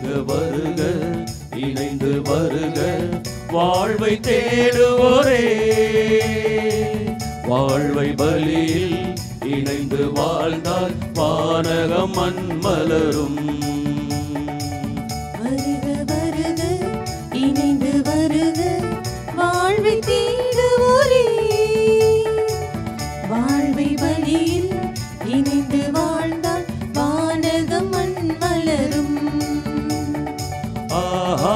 வருக இணைந்து வருக வாழ்வை தேடுவோரே வாழ்வை பலியில் இணைந்து வாழ்ந்தால் வானகம் மண்மலரும் வருக வருக இணைந்து வருக வாழ்வை தேடுவோரே வாழ்வை வழியில் இணைந்து வாழ்ந்தால் வானகம் மண் மலரும் ஆஹா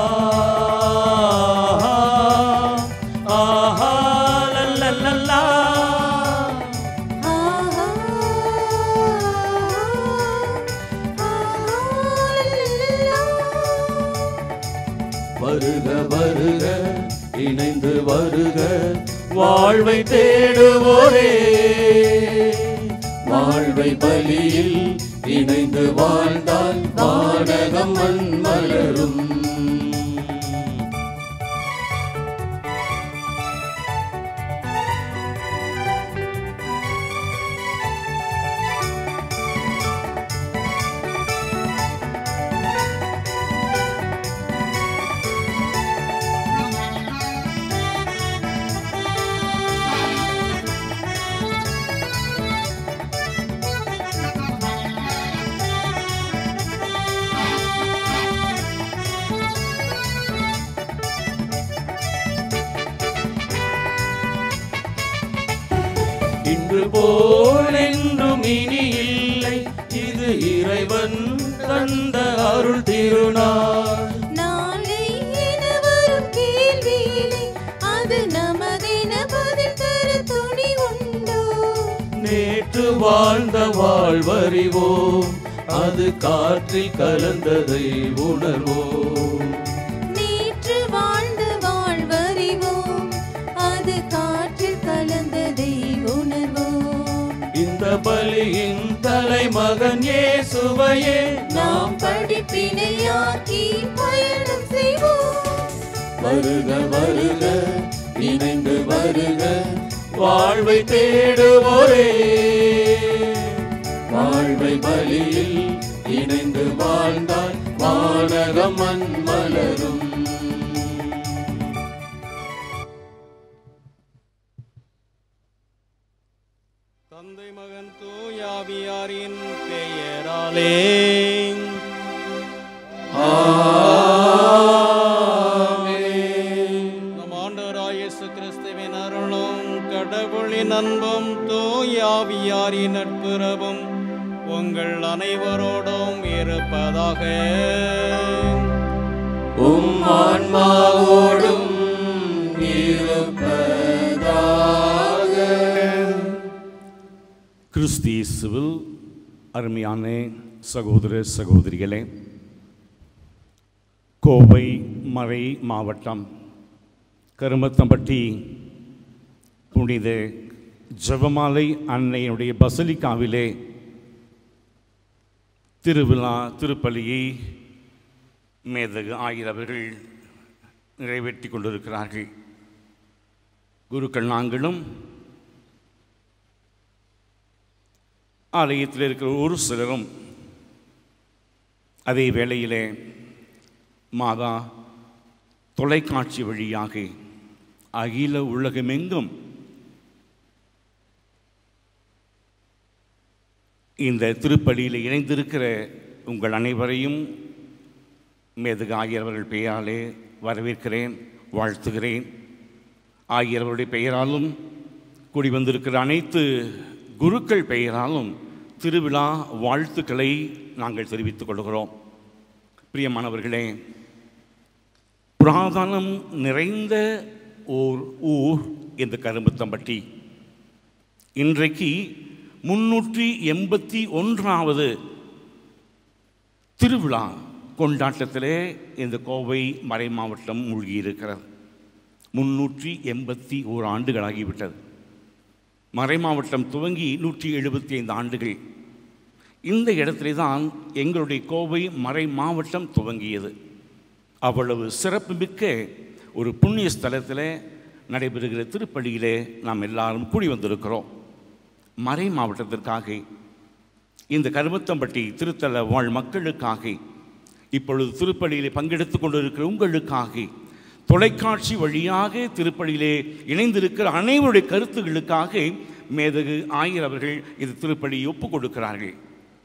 ஆஹா லல்லல்லா ஆஹா ஆஹா வருக வருக இணைந்து வருக வாழ்வை தேடுவோரே வாழ்வை பலியில் இணைந்து வாழ்ந்தால் வானகம் மண் மலரும் இன்று போல் என்றும் இனி இல்லை இது இறைவன் தந்த அருள் திருநாள் நாளை என வரும் கேள்வியிலே அது நமதென பதில் தர துணி உண்டோ நேற்று வாழ்ந்த வாழ்வறிவோம் அது காற்றில் கலந்ததை உணர்வோம் நேற்று வாழ்ந்த வாழ்வறிவோம் அது காற்றில் கலந்ததை உணர்வோம் இந்த பலியின் தலைமகன் இயேசுவையே நாம் நாம் படிப்பினையாக்கி பயணம் செய்வோம் வருக வருக இணைந்து வருக வாழ்வை தேடுவோரே வாழ்வை பலியில் இணைந்து வாழ்ந்தால் வானகம் மண் மலரும் தந்தை மகன் தூயாவியாரின் பெயராலே நம் ஆண்டவராய் இயேசு கிறிஸ்துவின் அருளும் கடவுளின் அன்பும் தூயாவியாரின் நட்புறவும் உங்கள் அனைவரோடும் இருப்பதாக உம் ஆன்மாவோடும் இருப்பதாக கிறிஸ்தீசுவில் அருமையான சகோதர சகோதரிகளே கோவை மறை மாவட்டம் கருமத்தம்பட்டி புனித ஜெபமாலை அன்னையுடைய பசலிக்காவிலே திருவிழா திருப்பலியை மேதகு ஆகியவர்கள் நிறைவேற்றி கொண்டிருக்கிறார்கள் குருக்கள் நாங்களும் ஆலயத்தில் இருக்கிற ஒரு சிலரும் அதே வேளையிலே மாதா தொலைக்காட்சி வழியாக அகில உலகமெங்கும் இந்த திருப்பலியில் இணைந்திருக்கிற உங்கள் அனைவரையும் மேதகு ஆகியவர்கள் பெயராலே வரவேற்கிறேன் வாழ்த்துகிறேன் ஆகியவருடைய பெயராலும் கூடி வந்திருக்கிற அனைத்து குருக்கள் பெயராலும் திருவிழா வாழ்த்துக்களை நாங்கள் தெரிவித்துக் கொள்கிறோம் பிரியமானவர்களே புராதனம் நிறைந்த ஓர் ஊர் இந்த கரும்புத்தம்பட்டி இன்றைக்கு முன்னூற்றி எண்பத்தி ஒன்றாவது திருவிழா கொண்டாட்டத்திலே இந்த கோவை மறை மாவட்டம் மூழ்கியிருக்கிறது முன்னூற்றி எண்பத்தி ஓர் ஆண்டுகளாகிவிட்டது மறை மாவட்டம் துவங்கி நூற்றி எழுபத்தி ஐந்து ஆண்டுகள் இந்த இடத்திலே தான் எங்களுடைய கோவை மறை மாவட்டம் துவங்கியது அவ்வளவு சிறப்புமிக்க ஒரு புண்ணிய ஸ்தலத்தில் நடைபெறுகிற திருப்பலியிலே நாம் எல்லாரும் கூடி வந்திருக்கிறோம் மறை மாவட்டத்திற்காக இந்த கருமத்தம்பட்டி திருத்தல வாழ் மக்களுக்காக இப்பொழுது திருப்பலியிலே பங்கெடுத்துக் கொண்டிருக்கிற உங்களுக்காக தொலைக்காட்சி வழியாக திருப்பலியிலே இணைந்திருக்கிற அனைவருடைய கருத்துகளுக்காக மேதகு ஆயர் அவர்கள் இது திருப்பலியை ஒப்புக் கொடுக்கிறார்கள்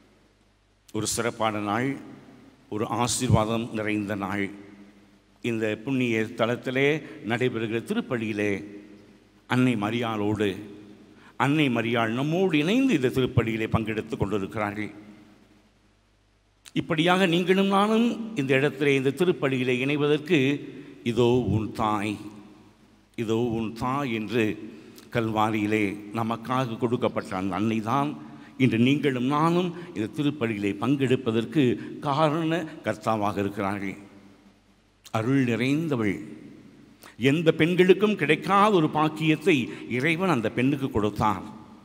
ஒரு சிறப்பான நாள் ஒரு ஆசீர்வாதம் நிறைந்த நாள் இந்த புண்ணிய தலத்திலே நடைபெறுகிற திருப்பலியிலே அன்னை மரியாளோடு அன்னை மரியாள் நம்மோடு இணைந்து இந்த திருப்பலியிலே பங்கெடுத்துக் கொண்டிருக்கிறார்கள் இப்படியாக நீங்களும் நானும் இந்த இடத்திலே இந்த திருப்பலியிலே இணைவதற்கு இதோ உன் தாய் இதோ உன் தாய் என்று கல்வாரியிலே நமக்காக கொடுக்கப்பட்ட அந்த அன்னை தான் இன்று நீங்களும் நானும் இந்த திருப்பலியிலே பங்கெடுப்பதற்கு காரண கர்த்தாவாக இருக்கிறார்கள் அருள் நிறைந்தவள் எந்த பெண்களுக்கும் கிடைக்காத ஒரு பாக்கியத்தை இறைவன் அந்த பெண்ணுக்கு கொடுத்தான்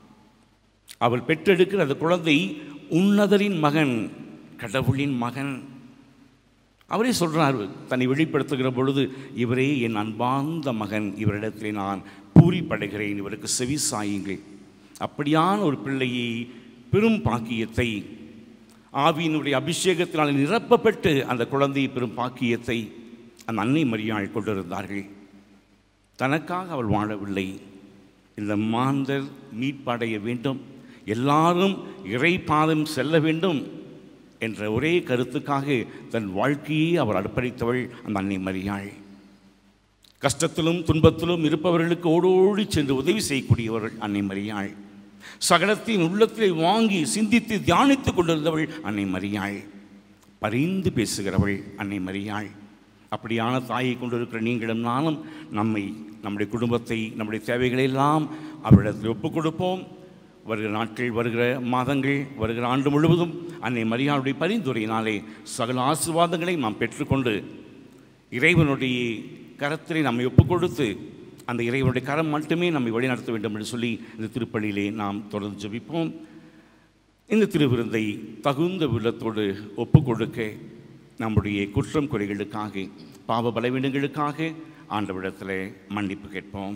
அவள் பெற்றெடுக்கிற அந்த குழந்தை உன்னதரின் மகன் கடவுளின் மகன் அவரே சொல்றார் தன்னை வெளிப்படுத்துகிற பொழுது இவரே என் அன்பார்ந்த மகன் இவரிடத்திலே நான் பூரிப்படைகிறேன் இவருக்கு செவி சாயுங்கள் அப்படியான ஒரு பிள்ளையை பெரும் பாக்கியத்தை ஆவியினுடைய அபிஷேகத்தினால் நிரப்பப்பட்டு அந்த குழந்தையை பெரும் பாக்கியத்தை அந்த அன்னை மரியாள் கொண்டிருந்தார்கள் தனக்காக அவள் வாழவில்லை இந்த மாந்தர் மீட்படைய வேண்டும் எல்லாரும் இறை பாதம் செல்ல வேண்டும் என்ற ஒரே கருத்துக்காக தன் வாழ்க்கையை அவர் அர்ப்பணித்தவள் அந்த அன்னை மரியாள் கஷ்டத்திலும் துன்பத்திலும் இருப்பவர்களுக்கு ஓடோடி சென்று உதவி செய்யக்கூடியவர்கள் அன்னை மரியாள் சகலத்தின் உள்ளத்திலே வாங்கி சிந்தித்து தியானித்துக் கொண்டிருந்தவள் அன்னை மரியாள் பரிந்து பேசுகிறவள் அன்னை மரியாள் அப்படியான தாயை கொண்டிருக்கிற நீங்களும் நானும் நம்மை நம்முடைய குடும்பத்தை நம்முடைய தேவைகளை எல்லாம் அவரிடத்தில் ஒப்புக் கொடுப்போம் வருகிற நாட்கள் வருகிற மாதங்கள் வருகிற ஆண்டு முழுவதும் அன்னை மரியாளுடைய பரிந்துரையினாலே சகல ஆசீர்வாதங்களை நாம் பெற்றுக்கொண்டு இறைவனுடைய கரத்திலே நம்மை ஒப்புக் கொடுத்து அந்த இறைவனுடைய கரம் மட்டுமே நம்மை வழிநடத்த வேண்டும் என்று சொல்லி இந்த திருப்பலியிலே நாம் தொடர்ந்து ஜெபிப்போம் இந்த திருவிருந்தை தகுந்த உள்ளத்தோடு ஒப்புக் கொடுக்க நம்முடைய குற்றம் குறைகளுக்காக பாவ பலவீனங்களுக்காக ஆண்டவிடத்தில் மன்னிப்பு கேட்போம்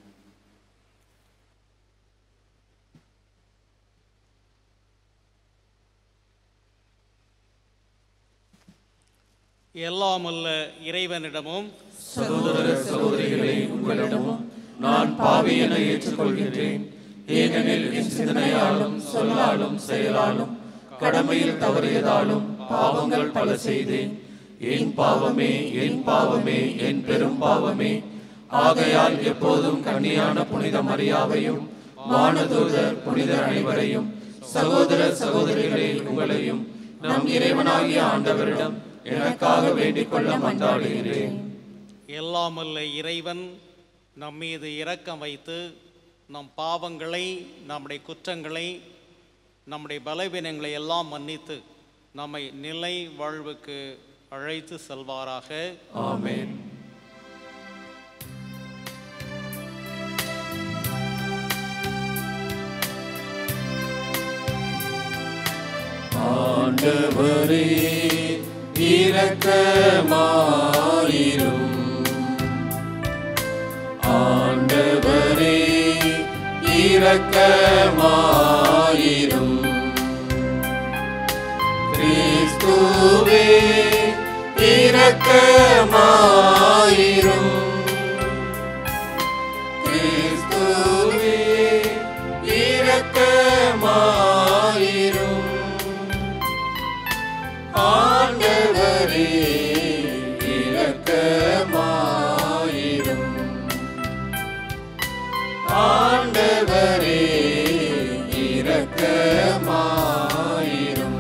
எல்லாமல்ல இறைவனிடமும் சகோதர சகோதரிகளே உங்களிடமும் நான் பாவி என ஏற்றுக்கொள்கின்றேன் ஏனெனில் என் சிந்தனையாலும் சொல்லாலும் செயலாலும் கடமையில் தவறியதாலும் பாவங்கள் பல செய்தேன் என் பாவமே என் பாவமே என் பெரும் பாவமே ஆகையால் எப்போதும் கன்னியான புனித மரியாவையும் வானதூதர் புனிதர் அனைவரையும் சகோதர சகோதரிகளே உங்களையும் நம் இறைவனாகிய ஆண்டவரிடம் எனக்காக வேண்டிக் கொள்ள மன்றாடுகிறேன் எல்லாமல்ல இறைவன் நம் மீது இரக்கம் வைத்து நம் பாவங்களை நம்முடைய குற்றங்களை நம்முடைய பலவீனங்களை எல்லாம் மன்னித்து நம்மை நிலை வாழ்வுக்கு அழைத்து செல்வாராக ஆமென் ஆண்டவரே இரக்கமாயிரும் ஆண்டவரே இரக்கமாயிரும் கிறிஸ்துவே இரக்கமாயிரும் கிறிஸ்துவே இரக்கமாயிரும் ஆண்டவரே இரக்கமாயிரும் ஆண்டவரே இரக்கமாயிரும்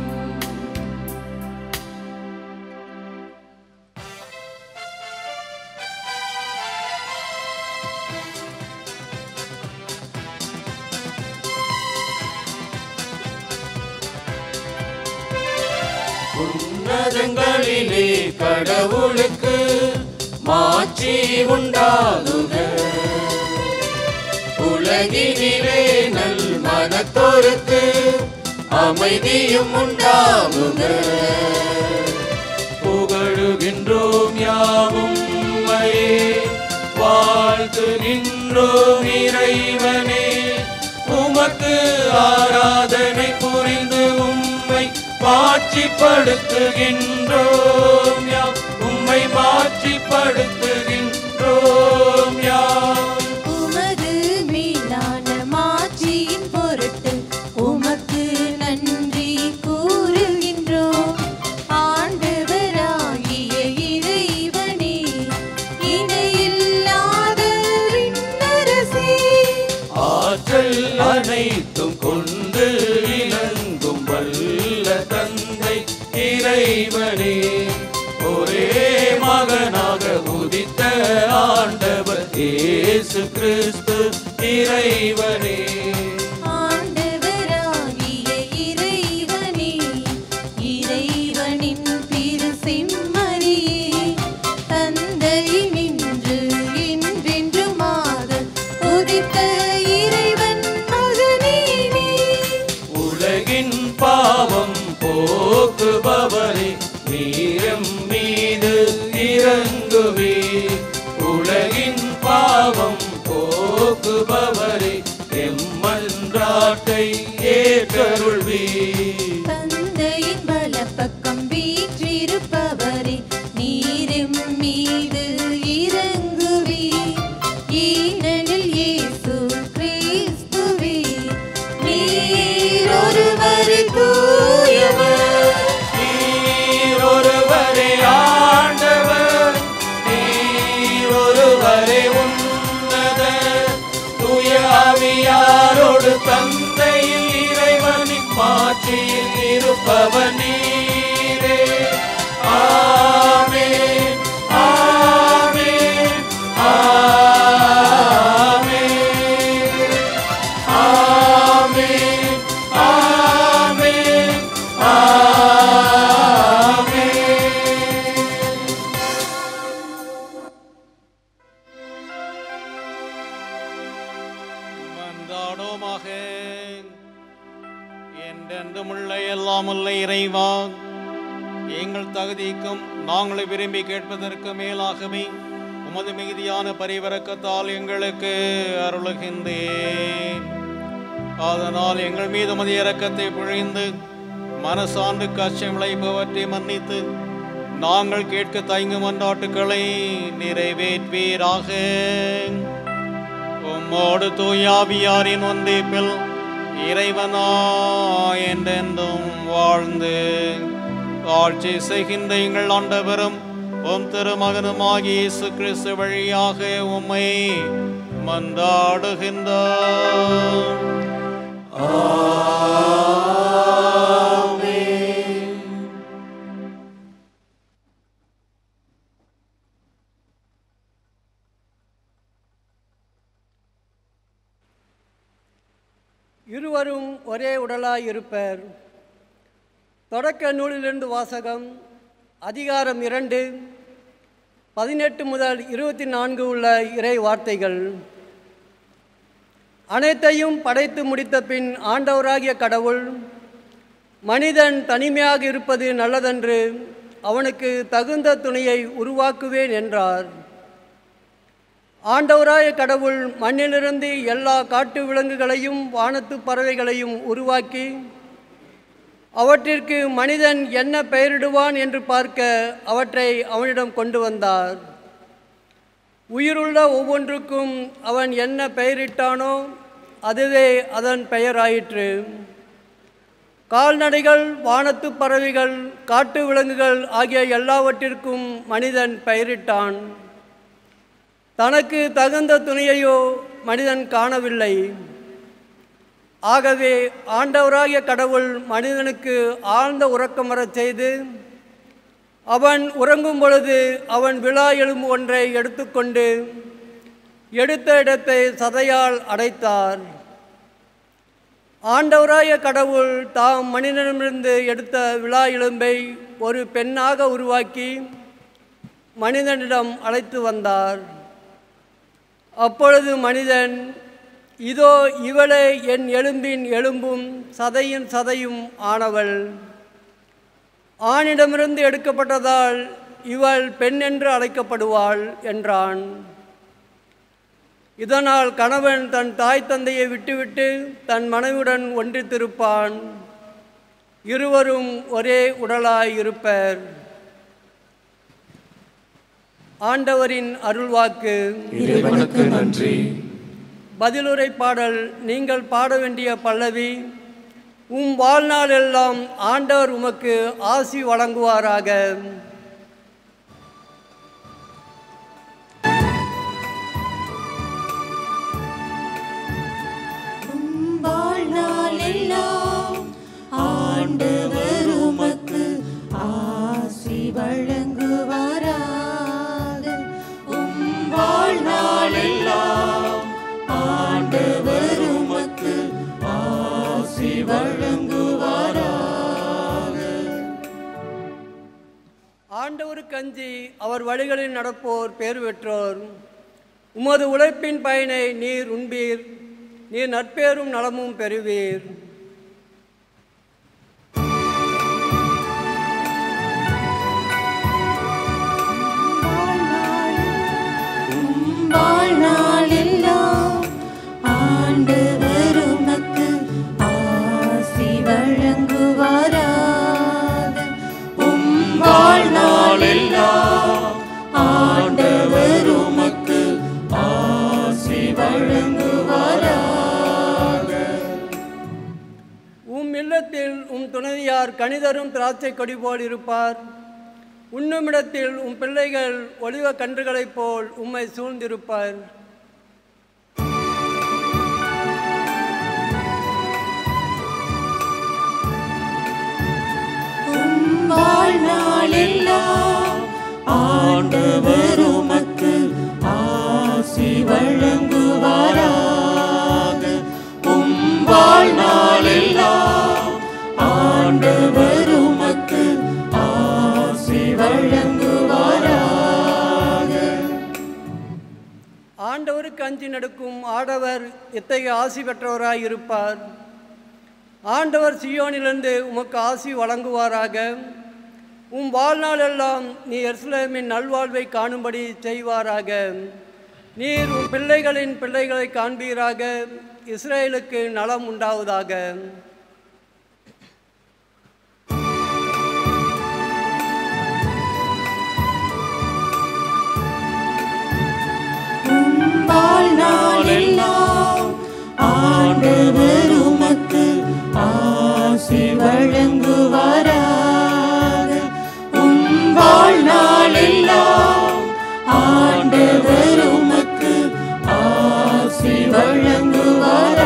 உன்னதங்களிலே கடவுளுக்கு மாட்சி உண்டாகுக உலகினிலே நல் மனத்தோருக்கு அமைதியும் உண்டாகுக புகழுகின்றோம் யாவும் உம்மையே வாழ்த்துகின்றோம் இறைவனே உமக்கு ஆராதனை புரிந்து உம்மை மாட்சிப்படுத்துகின்றோம் யாம் உம்மை மாட்சிப்படுத்துகின்றோம் யாம் உமது மேலான மாட்சியின் பொருட்டு உமக்கு நன்றி கூறுகின்றோம் ஆண்டவராகிய இறைவனே இணையில்லாத விண்ணரசே ஆற்றல் அனைத்தும் கொண்டு இலங்கும் வல்ல தந்தை இறைவனே ஒரே மகனாக உதித்த ஆண்டவர் இயேசு கிறிஸ்து இறைவனே ஆண்டவராகிய இறைவனே இறைவனின் திரு செம்மறியே தந்தை நின்று என்றென்றுமாக உதித்த இறைவன் மகனேனே உலகின் பாவம் போக்குபவரே நீரம் மீது இறங்குவே உலகின் பாவம் போக்குபவரே எம்மன்றாட்டை ஏற்றருள்வே தந்தையின் வலப்பக்கம் வீற்றிருப்பவரே நீரும் மீது இறங்குவே ஈரனில் இயேசு கிறிஸ்துவே நீர் ஒருவர் தூயவர் நீர் ஒருவரே ஆண்டவர் நீர் ஒருவரே உன்னத தூய ஆவியாரோடு தந்தையில் இறைவனின் மாட்சியில் இருப்பவர் நீரே ஆமென் ஆமென் ஆமென் ஆமென் ஆமென் ஆமென் மன்றாடோமாக என்றென்றுமுள்ள எல்லாமுள்ள இறைவா எங்கள் தகுதிக்கும் நாங்கள் விரும்பி கேட்பதற்கு மேலாகவே உமது மிகுதியான பரிவரக்கத்தால் எங்களுக்கு அருளுகின்றேன் அதனால் எங்கள் மீது உமது இரக்கத்தை பொழிந்து மனசான்று கஷ்டம் விளைப்பவற்றை மன்னித்து நாங்கள் கேட்க தயங்கும் மன்றாட்டுக்களை நிறைவேற்றுவீராக உம்மோடு தூயாவியாரின் ஒன்றிப்பில் இறைவனா என்றென்றும் வாழ்ந்து ஆட்சி செய்கின்ற எங்கள் ஆண்டவரும் உம் திருமகனுமாகிய இயேசு கிறிஸ்து வழியாக உம்மை மன்றாடுகின்றார் இருவரும் ஒரே உடலாய் இருப்பர் தொடக்க நூலிலிருந்து வாசகம் அதிகாரம் இரண்டு பதினெட்டு முதல் இருபத்தி நான்கு உள்ள இறை வார்த்தைகள் அனைத்தையும் படைத்து முடித்த பின் ஆண்டவராகிய கடவுள் மனிதன் தனிமையாக இருப்பது நல்லதென்று அவனுக்கு தகுந்த துணையை உருவாக்குவேன் என்றார் ஆண்டவராய கடவுள் மண்ணிலிருந்து எல்லா காட்டு விலங்குகளையும் வானத்து பறவைகளையும் உருவாக்கி அவற்றிற்கு மனிதன் என்ன பெயரிடுவான் என்று பார்க்க அவற்றை அவனிடம் கொண்டு வந்தார் உயிருள்ள ஒவ்வொன்றுக்கும் அவன் என்ன பெயரிட்டானோ அதுவே அதன் பெயராயிற்று கால்நடைகள் வானத்து பறவைகள் காட்டு விலங்குகள் ஆகிய எல்லாவற்றிற்கும் மனிதன் பெயரிட்டான் தனக்கு தகுந்த துணையையோ மனிதன் காணவில்லை ஆகவே ஆண்டவராகிய கடவுள் மனிதனுக்கு ஆழ்ந்த உறக்கம் வரச் செய்து அவன் உறங்கும் பொழுது அவன் விழா எலும்பு ஒன்றை எடுத்துக்கொண்டு எடுத்த இடத்தை சதையால் அடைத்தார் ஆண்டவராய கடவுள் தாம் மனிதனிடமிருந்து எடுத்த விழா எலும்பை ஒரு பெண்ணாக உருவாக்கி மனிதனிடம் அழைத்து வந்தார் அப்பொழுது மனிதன் இதோ இவளே என் எலும்பின் எலும்பும் சதையின் சதையும் ஆனவள் ஆணிடமிருந்து எடுக்கப்பட்டதால் இவள் பெண் என்று அழைக்கப்படுவாள் என்றான் இதனால் கணவன் தன் தாய் தந்தையை விட்டுவிட்டு தன் மனைவியுடன் ஒன்றித்திருப்பான் இருவரும் ஒரே உடலாய் இருப்பர் ஆண்டவரின் அருள்வாக்கு இறைவனுக்கு நன்றி பதிலுரை பாடல் நீங்கள் பாட வேண்டிய பல்லவி உம் வாழ்நாள் எல்லாம் ஆண்டவர் உமக்கு ஆசி வழங்குவாராக வாழ்நாளெல்லாம் ஆண்டவர் உமக்கு ஆசி வழங்குவாராக உம் வாழ்நாளெல்லாம் ஆண்டவர் உமக்கு ஆசி வழங்குவாராக ஆண்டவருக்கு அஞ்சி அவர் வழிகளில் நடப்போர் பேறு பெற்றோர் உமது உழைப்பின் பயனை நீர் உண்பீர் நீர் நற்பேரும் நலமும் பெறுவீர் வாழ்நாளெல்லாம் ஆண்டவர் உமக்கு ஆசி வழங்குவாராக உம் வாழ்நாளெல்லாம் ஆண்டவர் உமக்கு ஆசி வழங்குவாராக உம் இல்லத்தில் உம் துணைவியார் கணிதரும் திராட்சை கொடி போல் இருப்பார் உண்ணுமிடத்தில் உம் பிள்ளைகள் ஒளிவ கன்றுகளைப் போல் உம்மை சூழ்ந்திருப்பார் உம் வாழ்நாளெல்லாம் ஆண்டவர் உமக்கு ஆசி வழங்குவாராக உம் வாழ்நாளெல்லாம் ஆண்டவர் உமக்கு ஆசி வழங்குவாராக ஆண்டவருக்கு அஞ்சி நடக்கும் ஆடவர் இத்தகைய ஆசி பெற்றவராய் இருப்பார் ஆண்டவர் சியோனிலிருந்து உமக்கு ஆசி வழங்குவாராக உம் வாழ்நாளெல்லாம் நீ எருசலேமின் நல்வாழ்வை காணும்படி செய்வாராக நீர் உம் பிள்ளைகளின் பிள்ளைகளை காண்பீராக இஸ்ரேலுக்கு நலம் உண்டாவதாக உம் வாழ்நாளெல்லாம் ஆண்டவர் உமக்கு ஆசி வழங்குவாராக உம் வாழ்நாளெல்லாம் ஆண்டவர் உமக்கு ஆசி வழங்குவாராக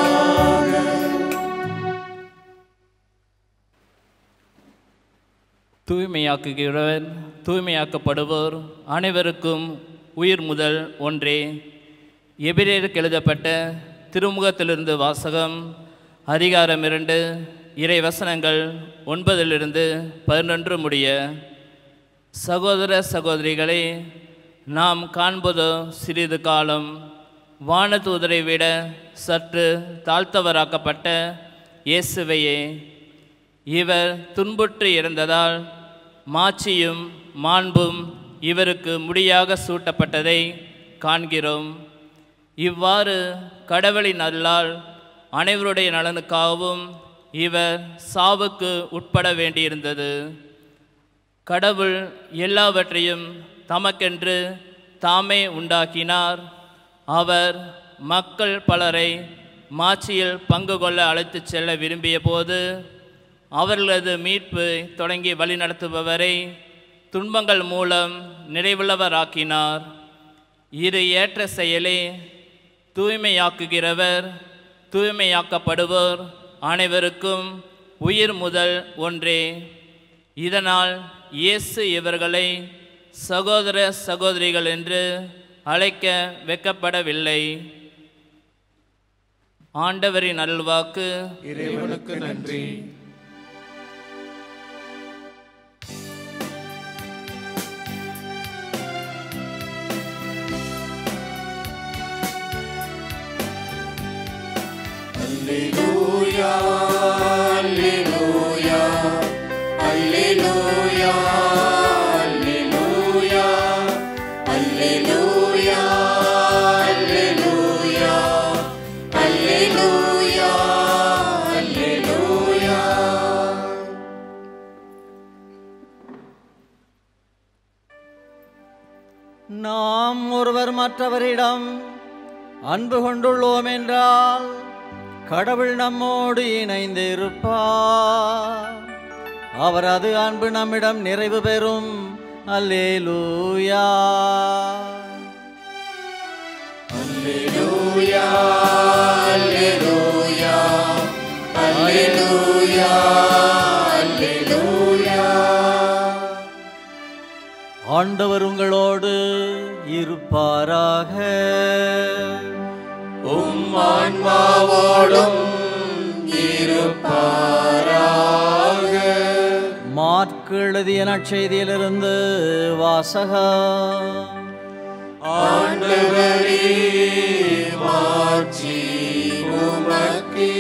தூய்மையாக்குகிறவர் தூய்மையாக்கப்படுவோர் அனைவருக்கும் உயிர் முதல் ஒன்றே எபிரேருக்கு எழுதப்பட்ட திருமுகத்திலிருந்து வாசகம் அதிகாரம் இரண்டு இறை வசனங்கள் ஒன்பதிலிருந்து பதினொன்று முடிய சகோதர சகோதரிகளே நாம் காண்பதோ சிறிது காலம் வானதூதரை விட சற்று தாழ்த்தவராக்கப்பட்ட இயேசுவையே இவர் துன்புற்று இறந்ததால் மாட்சியும் மாண்பும் இவருக்கு முடியாக சூட்டப்பட்டதை காண்கிறோம் இவ்வாறு கடவுளின் அருளால் அனைவருடைய நலனுக்காகவும் இவர் சாவுக்கு உட்பட வேண்டியிருந்தது கடவுள் எல்லாவற்றையும் தமக்கென்று தாமே உண்டாக்கினார் அவர் மக்கள் பலரை மாட்சியில் பங்கு கொள்ள அழைத்துச் செல்ல விரும்பிய போது அவர்களது மீட்பு தொடங்கி வழிநடத்துபவரை துன்பங்கள் மூலம் நிறைவுள்ளவராக்கினார் இரு ஏற்ற செயலே தூய்மையாக்குகிறவர் தூய்மையாக்கப்படுவோர் அனைவருக்கும் உயிர் முதல் ஒன்றே இதனால் இயேசு இவர்களை சகோதர சகோதரிகள் என்று அழைக்க வெக்கப்படவில்லை ஆண்டவரின் அருள்வாக்கு இறைவனுக்கு நன்றி அல்லேலூயா அல்லேலூயா அல்லேலூயா அல்லேலூயா அல்லேலூயா அல்லேலூயா அல்லேலூயா அல்லேலூயா மற்றவரிடம் அன்பு கொண்டுள்ளோம் என்றால் கடவுள் நம்மோடு இணைந்து இருப்பார் அவரது அன்பு நம்மிடம் நிறைவு பெறும் அல்லேலூயா ஆண்டவர் உங்களோடு இருப்பாராக உம் ஆன்மாவோடும் இருப்பாராக மாற்கு எழுதிய நற்செய்தியிலிருந்து வாசகம் ஆண்டவரே மாட்சி உமக்கே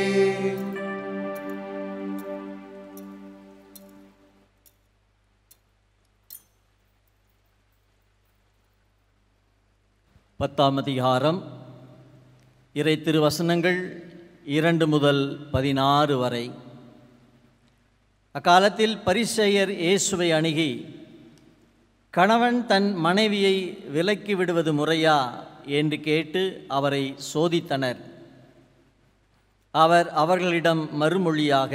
பத்தாம் அதிகாரம் இறை திருவசனங்கள் இரண்டு முதல் பதினாறு வரை அக்காலத்தில் பரிசெயர் இயேசுவை அணுகி கணவன் தன் மனைவியை விலக்கி விடுவது முறையா என்று கேட்டு அவரை சோதித்தனர் அவர் அவர்களிடம் மறுமொழியாக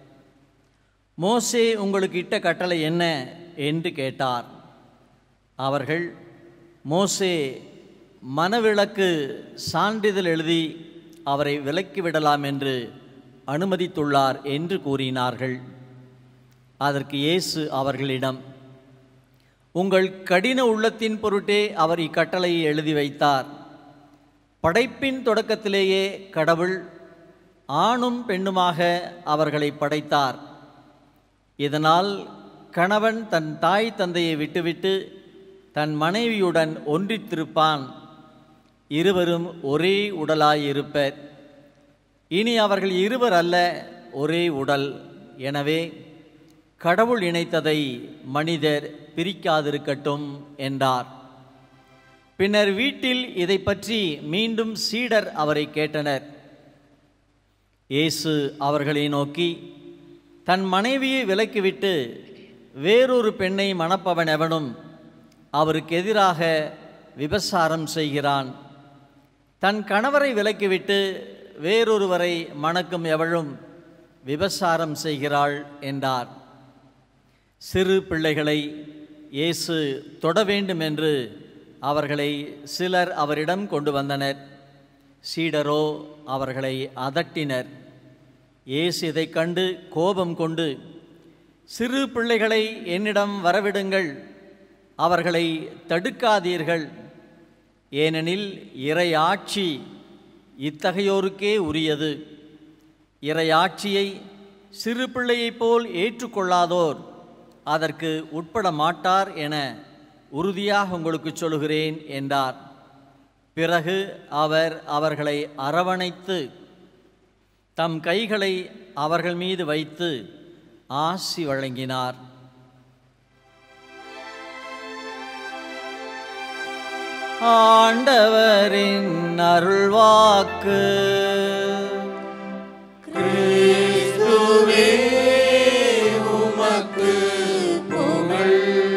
மோசே உங்களுக்கு இட்ட கட்டளை என்ன என்று கேட்டார் அவர்கள் மோசே மனவிலக்கு சான்றிதழ் எழுதி அவரை விலக்கிவிடலாம் என்று அனுமதித்துள்ளார் என்று கூறினார்கள் அதற்கு இயேசு அவர்களிடம் உங்கள் கடின உள்ளத்தின் பொருட்டே அவர் இக்கட்டளையை எழுதி வைத்தார் படைப்பின் தொடக்கத்திலேயே கடவுள் ஆணும் பெண்ணுமாக அவர்களை படைத்தார் இதனால் கணவன் தன் தாய் தந்தையை விட்டுவிட்டு தன் மனைவியுடன் ஒன்றித்திருப்பான் இருவரும் ஒரே உடலாயிருப்பர் இனி அவர்கள் இருவர் அல்ல ஒரே உடல் எனவே கடவுள் இணைத்ததை மனிதர் பிரிக்காதிருக்கட்டும் என்றார் பின்னர் வீட்டில் இதை பற்றி மீண்டும் சீடர் அவரை கேட்டனர் இயேசு அவர்களை நோக்கி தன் மனைவியை விலக்கிவிட்டு வேறொரு பெண்ணை மணப்பவன் எவனும் அவருக்கு எதிராக விபசாரம் செய்கிறான் தன் கணவரை விலக்கிவிட்டு வேறொருவரை மணக்கும் எவளும் விபசாரம் செய்கிறாள் என்றார் சிறு பிள்ளைகளை இயேசு தொட வேண்டும் என்று அவர்களை சிலர் அவரிடம் கொண்டு வந்தனர் சீடரோ அவர்களை அதட்டினர் இயேசு இதைக் கண்டு கோபம் கொண்டு சிறு பிள்ளைகளை என்னிடம் வரவிடுங்கள் அவர்களை தடுக்காதீர்கள் ஏனெனில் இறை ஆட்சி இத்தகையோருக்கே உரியது இறை ஆட்சியை சிறு பிள்ளையைப் போல் ஏற்றுக்கொள்ளாதோர் அதற்கு உட்பட மாட்டார் என உறுதியாக உங்களுக்கு சொல்கிறேன் என்றார் பிறகு அவர் அவர்களை அரவணைத்து தம் கைகளை அவர்கள் மீது வைத்து ஆசி வழங்கினார் ஆண்டவரின் அருள்வாக்கு கிறிஸ்துவே உமக்கு புகழ்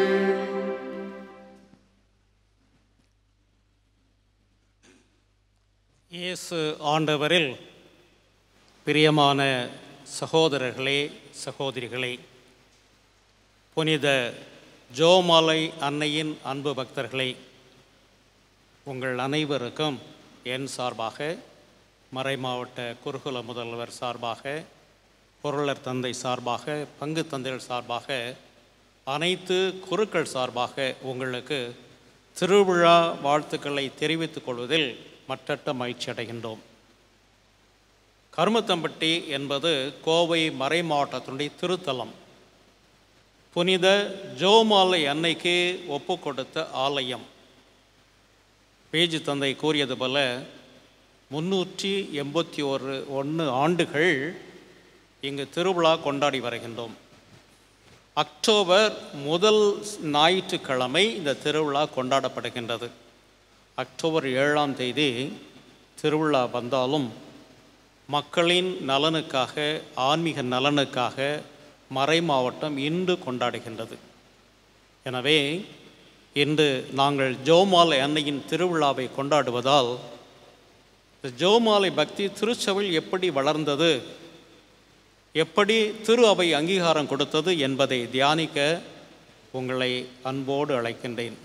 இயேசு ஆண்டவரில் பிரியமான சகோதரர்களே சகோதரிகளே புனித ஜோமாலை அன்னையின் அன்பு பக்தர்களே உங்கள் அனைவருக்கும் என் சார்பாக மறைமாவட்ட குருகுல முதல்வர் சார்பாக பொருளர் தந்தை சார்பாக பங்கு தந்தைகள் சார்பாக அனைத்து குருக்கள் சார்பாக உங்களுக்கு திருவிழா வாழ்த்துக்களை தெரிவித்துக் கொள்வதில் மற்றற்ற மகிழ்ச்சி அடைகின்றோம் கருமத்தம்பட்டி என்பது கோவை மறை மாவட்டத்தினுடைய திருத்தலம் புனித ஜோமாலை அன்னைக்கு ஒப்பு கொடுத்த ஆலயம் பேஜு தந்தை கூறியது போல முன்னூற்றி எண்பத்தி ஒரு ஒன்று ஆண்டுகள் இங்கு திருவிழா கொண்டாடி வருகின்றோம் அக்டோபர் முதல் ஞாயிற்றுக்கிழமை இந்த திருவிழா கொண்டாடப்படுகின்றது அக்டோபர் ஏழாம் தேதி திருவிழா வந்தாலும் மக்களின் நலனுக்காக ஆன்மீக நலனுக்காக மறை மாவட்டம் இன்று கொண்டாடுகின்றது எனவே இன்று நாங்கள் ஜோமாலை அன்னையின் திருவிழாவை கொண்டாடுவதால் இந்த ஜோமாலை பக்தி திருச்சபையில் எப்படி வளர்ந்தது எப்படி திரு அவை அங்கீகாரம் கொடுத்தது என்பதை தியானிக்க உங்களை அன்போடு அழைக்கின்றேன்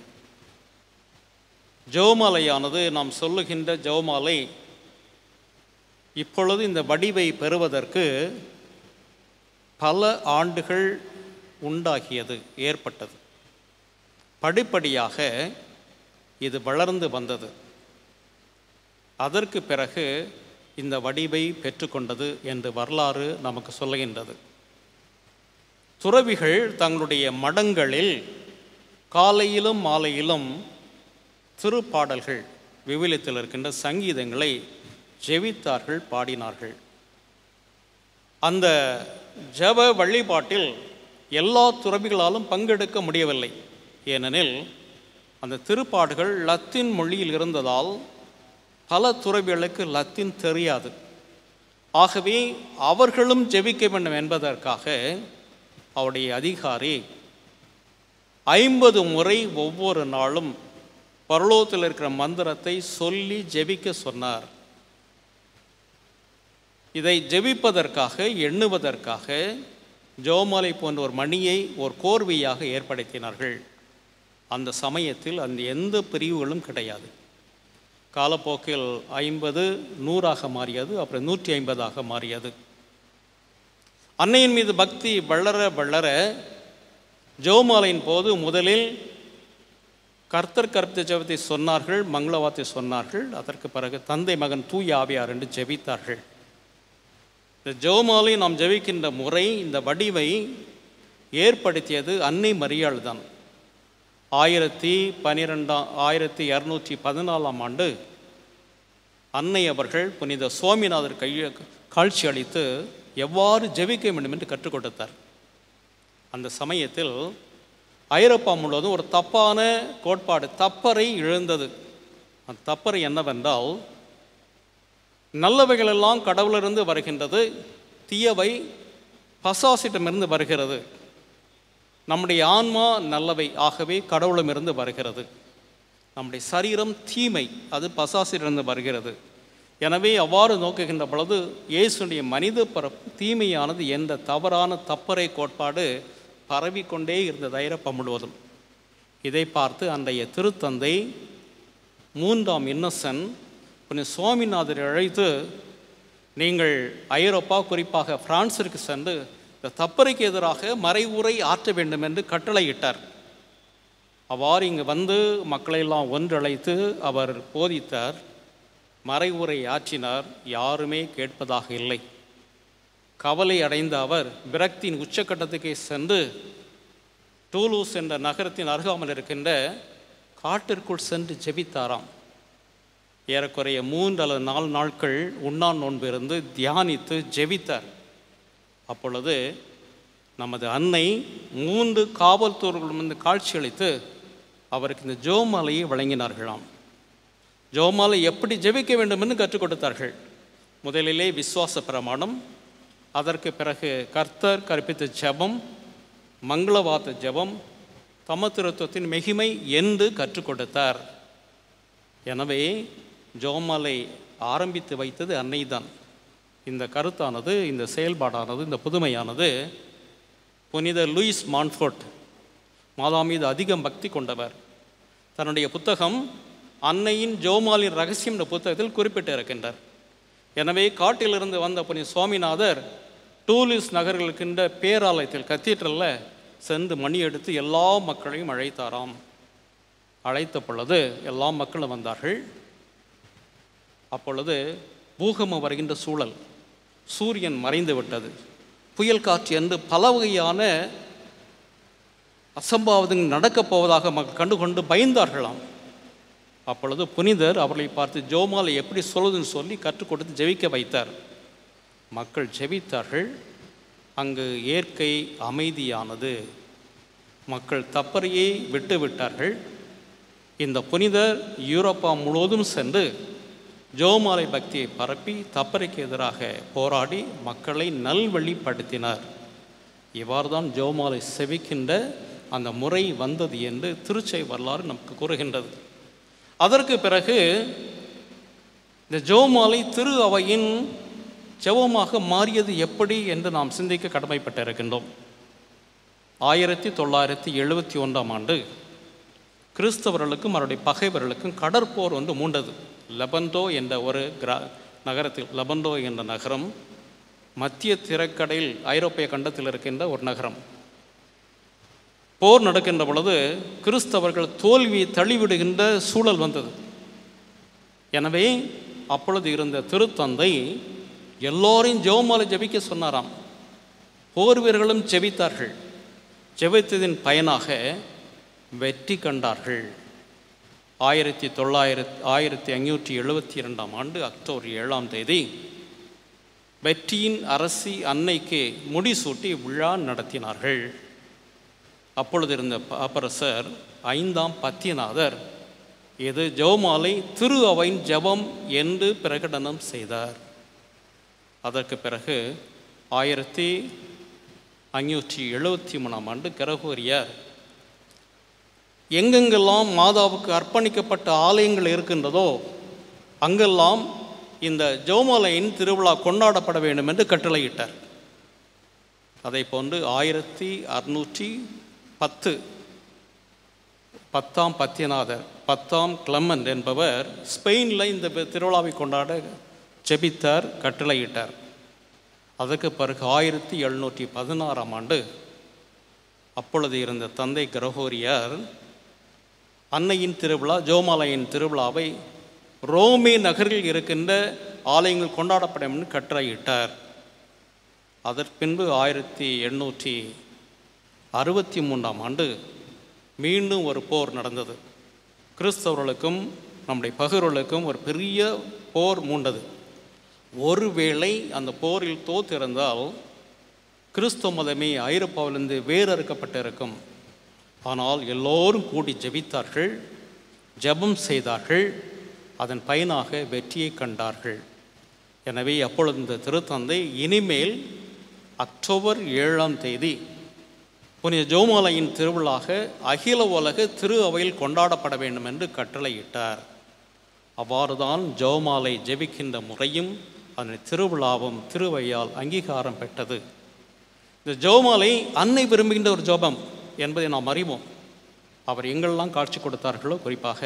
ஜெவமாலையானது நாம் சொல்லுகின்ற ஜெவமாலை இப்பொழுது இந்த வடிவை பெறுவதற்கு பல ஆண்டுகள் உண்டாகியது ஏற்பட்டது படிப்படியாக இது வளர்ந்து வந்தது அதற்கு பிறகு இந்த வடிவை பெற்றுக்கொண்டது என்று வரலாறு நமக்கு சொல்லுகின்றது துறவிகள் தங்களுடைய மடங்களில் காலையிலும் மாலையிலும் திருப்பாடல்கள் விவிலியத்தில் இருக்கின்ற சங்கீதங்களை ஜெபித்தார்கள் பாடினார்கள் அந்த ஜெப வழிபாட்டில் எல்லா துறவிகளாலும் பங்கெடுக்க முடியவில்லை ஏனெனில் அந்த திருப்பாடுகள் லத்தீன் மொழியில் இருந்ததால் பல துறவிகளுக்கு லத்தீன் தெரியாது ஆகவே அவர்களும் ஜெபிக்க வேண்டும் என்பதற்காக அவருடைய அதிகாரி ஐம்பது முறை ஒவ்வொரு நாளும் பரலோகத்தில் இருக்கிற மந்திரத்தை சொல்லி ஜெபிக்க சொன்னார் இதை ஜெபிப்பதற்காக எண்ணுவதற்காக ஜோமாலை போன்ற ஒரு மணியை ஒரு கோர்வையாக ஏற்படுத்தினார்கள் அந்த சமயத்தில் அந்த எந்த பிரிவுகளும் கிடையாது காலப்போக்கில் ஐம்பது நூறாக மாறியது அப்புறம் நூற்றி ஐம்பதாக மாறியது அன்னையின் மீது பக்தி வளர வளர ஜோமாலையின் போது முதலில் கர்த்தர் கருத்து ஜெபத்தை சொன்னார்கள் மங்களவாத்தை சொன்னார்கள் அதற்கு பிறகு தந்தை மகன் தூய ஆவியார் என்று ஜெபித்தார்கள் இந்த ஜெபமாலை நாம் ஜெபிக்கின்ற முறை இந்த வடிவை ஏற்படுத்தியது அன்னை மரியாள் தான் ஆயிரத்தி பனிரெண்டாம் ஆயிரத்தி இரநூற்றி பதினாலாம் ஆண்டு அன்னை அவர்கள் புனித சுவாமிநாதர் கைய காட்சி அளித்து எவ்வாறு ஜெபிக்க வேண்டும் என்று கற்றுக் கொடுத்தார் அந்த சமயத்தில் ஐரோப்பா முழுவதும் ஒரு தப்பான கோட்பாடு தப்பறை எழுந்தது அந்த தப்பறை என்னவென்றால் நல்லவைகளெல்லாம் கடவுளிலிருந்து வருகின்றது தீயவை பசாசிட்டமிருந்து வருகிறது நம்முடைய ஆன்மா நல்லவை ஆகவே கடவுளமிருந்து வருகிறது நம்முடைய சரீரம் தீமை அது பசாசிலிருந்து வருகிறது எனவே அவ்வாறு நோக்குகின்ற பொழுது இயேசுடைய மனித பரப்பு தீமையானது எந்த தவறான தப்பறை கோட்பாடு பரவிக்கொண்டே இருந்தது ஐரோப்பா முழுவதும் இதை பார்த்து அன்றைய திருத்தந்தை மூன்றாம் இன்னசென்ட் கொஞ்சம் சுவாமிநாதரை அழைத்து நீங்கள் ஐரோப்பா குறிப்பாக பிரான்சிற்கு சென்று இந்த தப்பறைக்கு எதிராக மறைவுரை ஆற்ற வேண்டும் என்று கட்டளையிட்டார் அவ்வாறு இங்கு வந்து மக்களையெல்லாம் ஒன்றழைத்து அவர் போதித்தார் மறைவுரை ஆற்றினார் யாருமே கேட்பதாக இல்லை கவலை அடைந்த அவர் விரக்தியின் உச்சக்கட்டத்துக்கே சென்று டூலூஸ் என்ற நகரத்தின் அருகாமல் இருக்கின்ற காட்டிற்குள் சென்று ஜெபித்தாராம் ஏறக்குறைய மூன்று அல்லது நாலு நாட்கள் உண்ணான் நோன்பு இருந்து தியானித்து ஜெபித்தார் அப்பொழுது நமது அன்னை மூன்று காவல்துறைகளும் வந்து காட்சியளித்து அவருக்கு இந்த ஜோமாலையை வழங்கினார்களாம் ஜோமாலை எப்படி ஜெபிக்க வேண்டும் என்று கற்றுக் கொடுத்தார்கள் முதலிலே விசுவாச பிரமாணம் அதற்கு பிறகு கர்த்தர் கற்பித்த ஜெபம் மங்களவாத ஜெபம் தமத்திருத்துவத்தின் மெகிமை என்று கற்றுக் கொடுத்தார் எனவே ஜோமாலை ஆரம்பித்து வைத்தது அன்னைதான் இந்த கருத்தானது இந்த செயல்பாடானது இந்த புதுமையானது புனித லூயிஸ் மான்ஃபோர்ட் மாதா மீது அதிகம் பக்தி கொண்டவர் தன்னுடைய புத்தகம் அன்னையின் ஜோமாலின் ரகசியம் என்ற புத்தகத்தில் குறிப்பிட்டு இருக்கின்றார் எனவே காட்டிலிருந்து வந்த புனித சுவாமிநாதர் டூலிஸ் நகரில் இருக்கின்ற பேராலயத்தில் கத்தீட்ரலில் சென்று மணி எடுத்து எல்லா மக்களையும் அழைத்தாராம் அழைத்த பொழுது எல்லா மக்களும் வந்தார்கள் அப்பொழுது பூகம்பம் வருகின்ற சூழல் சூரியன் மறைந்து விட்டது புயல் காற்று என்று பல வகையான அசம்பாவிதங்கள் நடக்கப் போவதாக மக்கள் கண்டுகொண்டு பயந்தார்களாம் அப்பொழுது புனிதர் அவர்களை பார்த்து ஜோமாலை எப்படி சொல்லுதுன்னு சொல்லி கற்றுக் கொடுத்து ஜெபிக்க வைத்தார் மக்கள் ஜெபித்தார்கள் அங்கு இயற்கை அமைதியானது மக்கள் தப்பறையை விட்டு விட்டார்கள் இந்த புனிதர் யூரோப்பா முழுவதும் சென்று ஜோமாலை பக்தியை பரப்பி தப்பறைக்கு எதிராக போராடி மக்களை நல்வழிப்படுத்தினார் இவ்வாறு தான் ஜோமாலை செவிக்கின்ற அந்த முறை வந்தது என்று திருச்சை வரலாறு நமக்கு கூறுகின்றது அதற்கு பிறகு இந்த ஜோமாலை திரு அவையின் ஜெபமாக மாறியது எப்படி என்று நாம் சிந்திக்க கடமைப்பட்டிருக்கின்றோம் ஆயிரத்தி தொள்ளாயிரத்தி எழுபத்தி ஒன்றாம் ஆண்டு கிறிஸ்தவர்களுக்கும் அவருடைய பகைவர்களுக்கும் கடற்போர் வந்து மூண்டது லெபண்டோ என்ற ஒரு கிரா நகரத்தில் லெபண்டோ என்ற நகரம் மத்திய திரைக்கடையில் ஐரோப்பிய கண்டத்தில் இருக்கின்ற ஒரு நகரம் போர் நடக்கின்ற பொழுது கிறிஸ்தவர்கள் தோல்வியை தள்ளிவிடுகின்ற சூழல் வந்தது எனவே அப்பொழுது இருந்த திருத்தந்தை எல்லோரையும் ஜெபமாலை ஜெபிக்க சொன்னாராம் போர் வீரர்களும் ஜெபித்தார்கள் ஜெபித்ததின் பயனாக வெற்றி கண்டார்கள் ஆயிரத்தி தொள்ளாயிரத்தி ஆயிரத்தி ஐநூற்றி எழுபத்தி இரண்டாம் ஆண்டு அக்டோபர் ஏழாம் தேதி வெற்றியின் அரசி அன்னைக்கு முடிசூட்டி விழா நடத்தினார்கள் அப்பொழுது இருந்த பாப்பரசர் ஐந்தாம் பத்தியநாதர் இது ஜெபமாலை திரு அவையின் ஜெபம் என்று பிரகடனம் செய்தார் அதற்கு பிறகு ஆயிரத்தி ஐநூற்றி எழுபத்தி மூணாம் ஆண்டு கிரகோரியார் எங்கெங்கெல்லாம் மாதாவுக்கு அர்ப்பணிக்கப்பட்ட ஆலயங்கள் இருக்கின்றதோ அங்கெல்லாம் இந்த ஜெபமாலையின் திருவிழா கொண்டாடப்பட வேண்டும் என்று கட்டளையிட்டார் அதை போன்று ஆயிரத்தி அறுநூற்றி பத்து பத்தாம் பத்தியநாதர் பத்தாம் கிளமன் என்பவர் ஸ்பெயினில் இந்த திருவிழாவை கொண்டாட ஜெபித்தார் கட்டளையிட்டார் அதற்கு பிறகு ஆயிரத்தி எழுநூற்றி பதினாறாம் ஆண்டு அப்பொழுது இருந்த தந்தை கிரகோரியார் அன்னையின் திருவிழா ஜோமாலையின் திருவிழாவை ரோமே நகரில் இருக்கின்ற ஆலயங்கள் கொண்டாடப்படும் என்று கட்டளையிட்டார் அதற்கு பின்பு ஆயிரத்தி எண்ணூற்றி அறுபத்தி மூன்றாம் ஆண்டு மீண்டும் ஒரு போர் நடந்தது கிறிஸ்தவர்களுக்கும் நம்முடைய பகிர்வுகளுக்கும் ஒரு பெரிய போர் மூண்டது ஒருவேளை அந்த போரில் தோத்திருந்தால் கிறிஸ்தவ மதமே ஐரோப்பாவிலிருந்து வேறறுக்கப்பட்டிருக்கும் ஆனால் எல்லோரும் கூடி ஜெபித்தார்கள் ஜெபம் செய்தார்கள் அதன் பயனாக வெற்றியை கண்டார்கள் எனவே அப்பொழுது இந்த திருத்தந்தை இனிமேல் அக்டோபர் ஏழாம் தேதி புனித ஜோமாலையின் திருவிழாக அகில உலக திரு அவையில் கொண்டாடப்பட வேண்டும் என்று கட்டளையிட்டார் அவ்வாறுதான் ஜோமாலை ஜெபிக்கின்ற முறையும் அதன் திருவிழாவும் திருவையால் அங்கீகாரம் பெற்றது இந்த ஜோமாலை அன்னை விரும்புகின்ற ஒரு ஜோபம் என்பதை நாம் அறிவோம் அவர் எங்கெல்லாம் காட்சி கொடுத்தார்களோ குறிப்பாக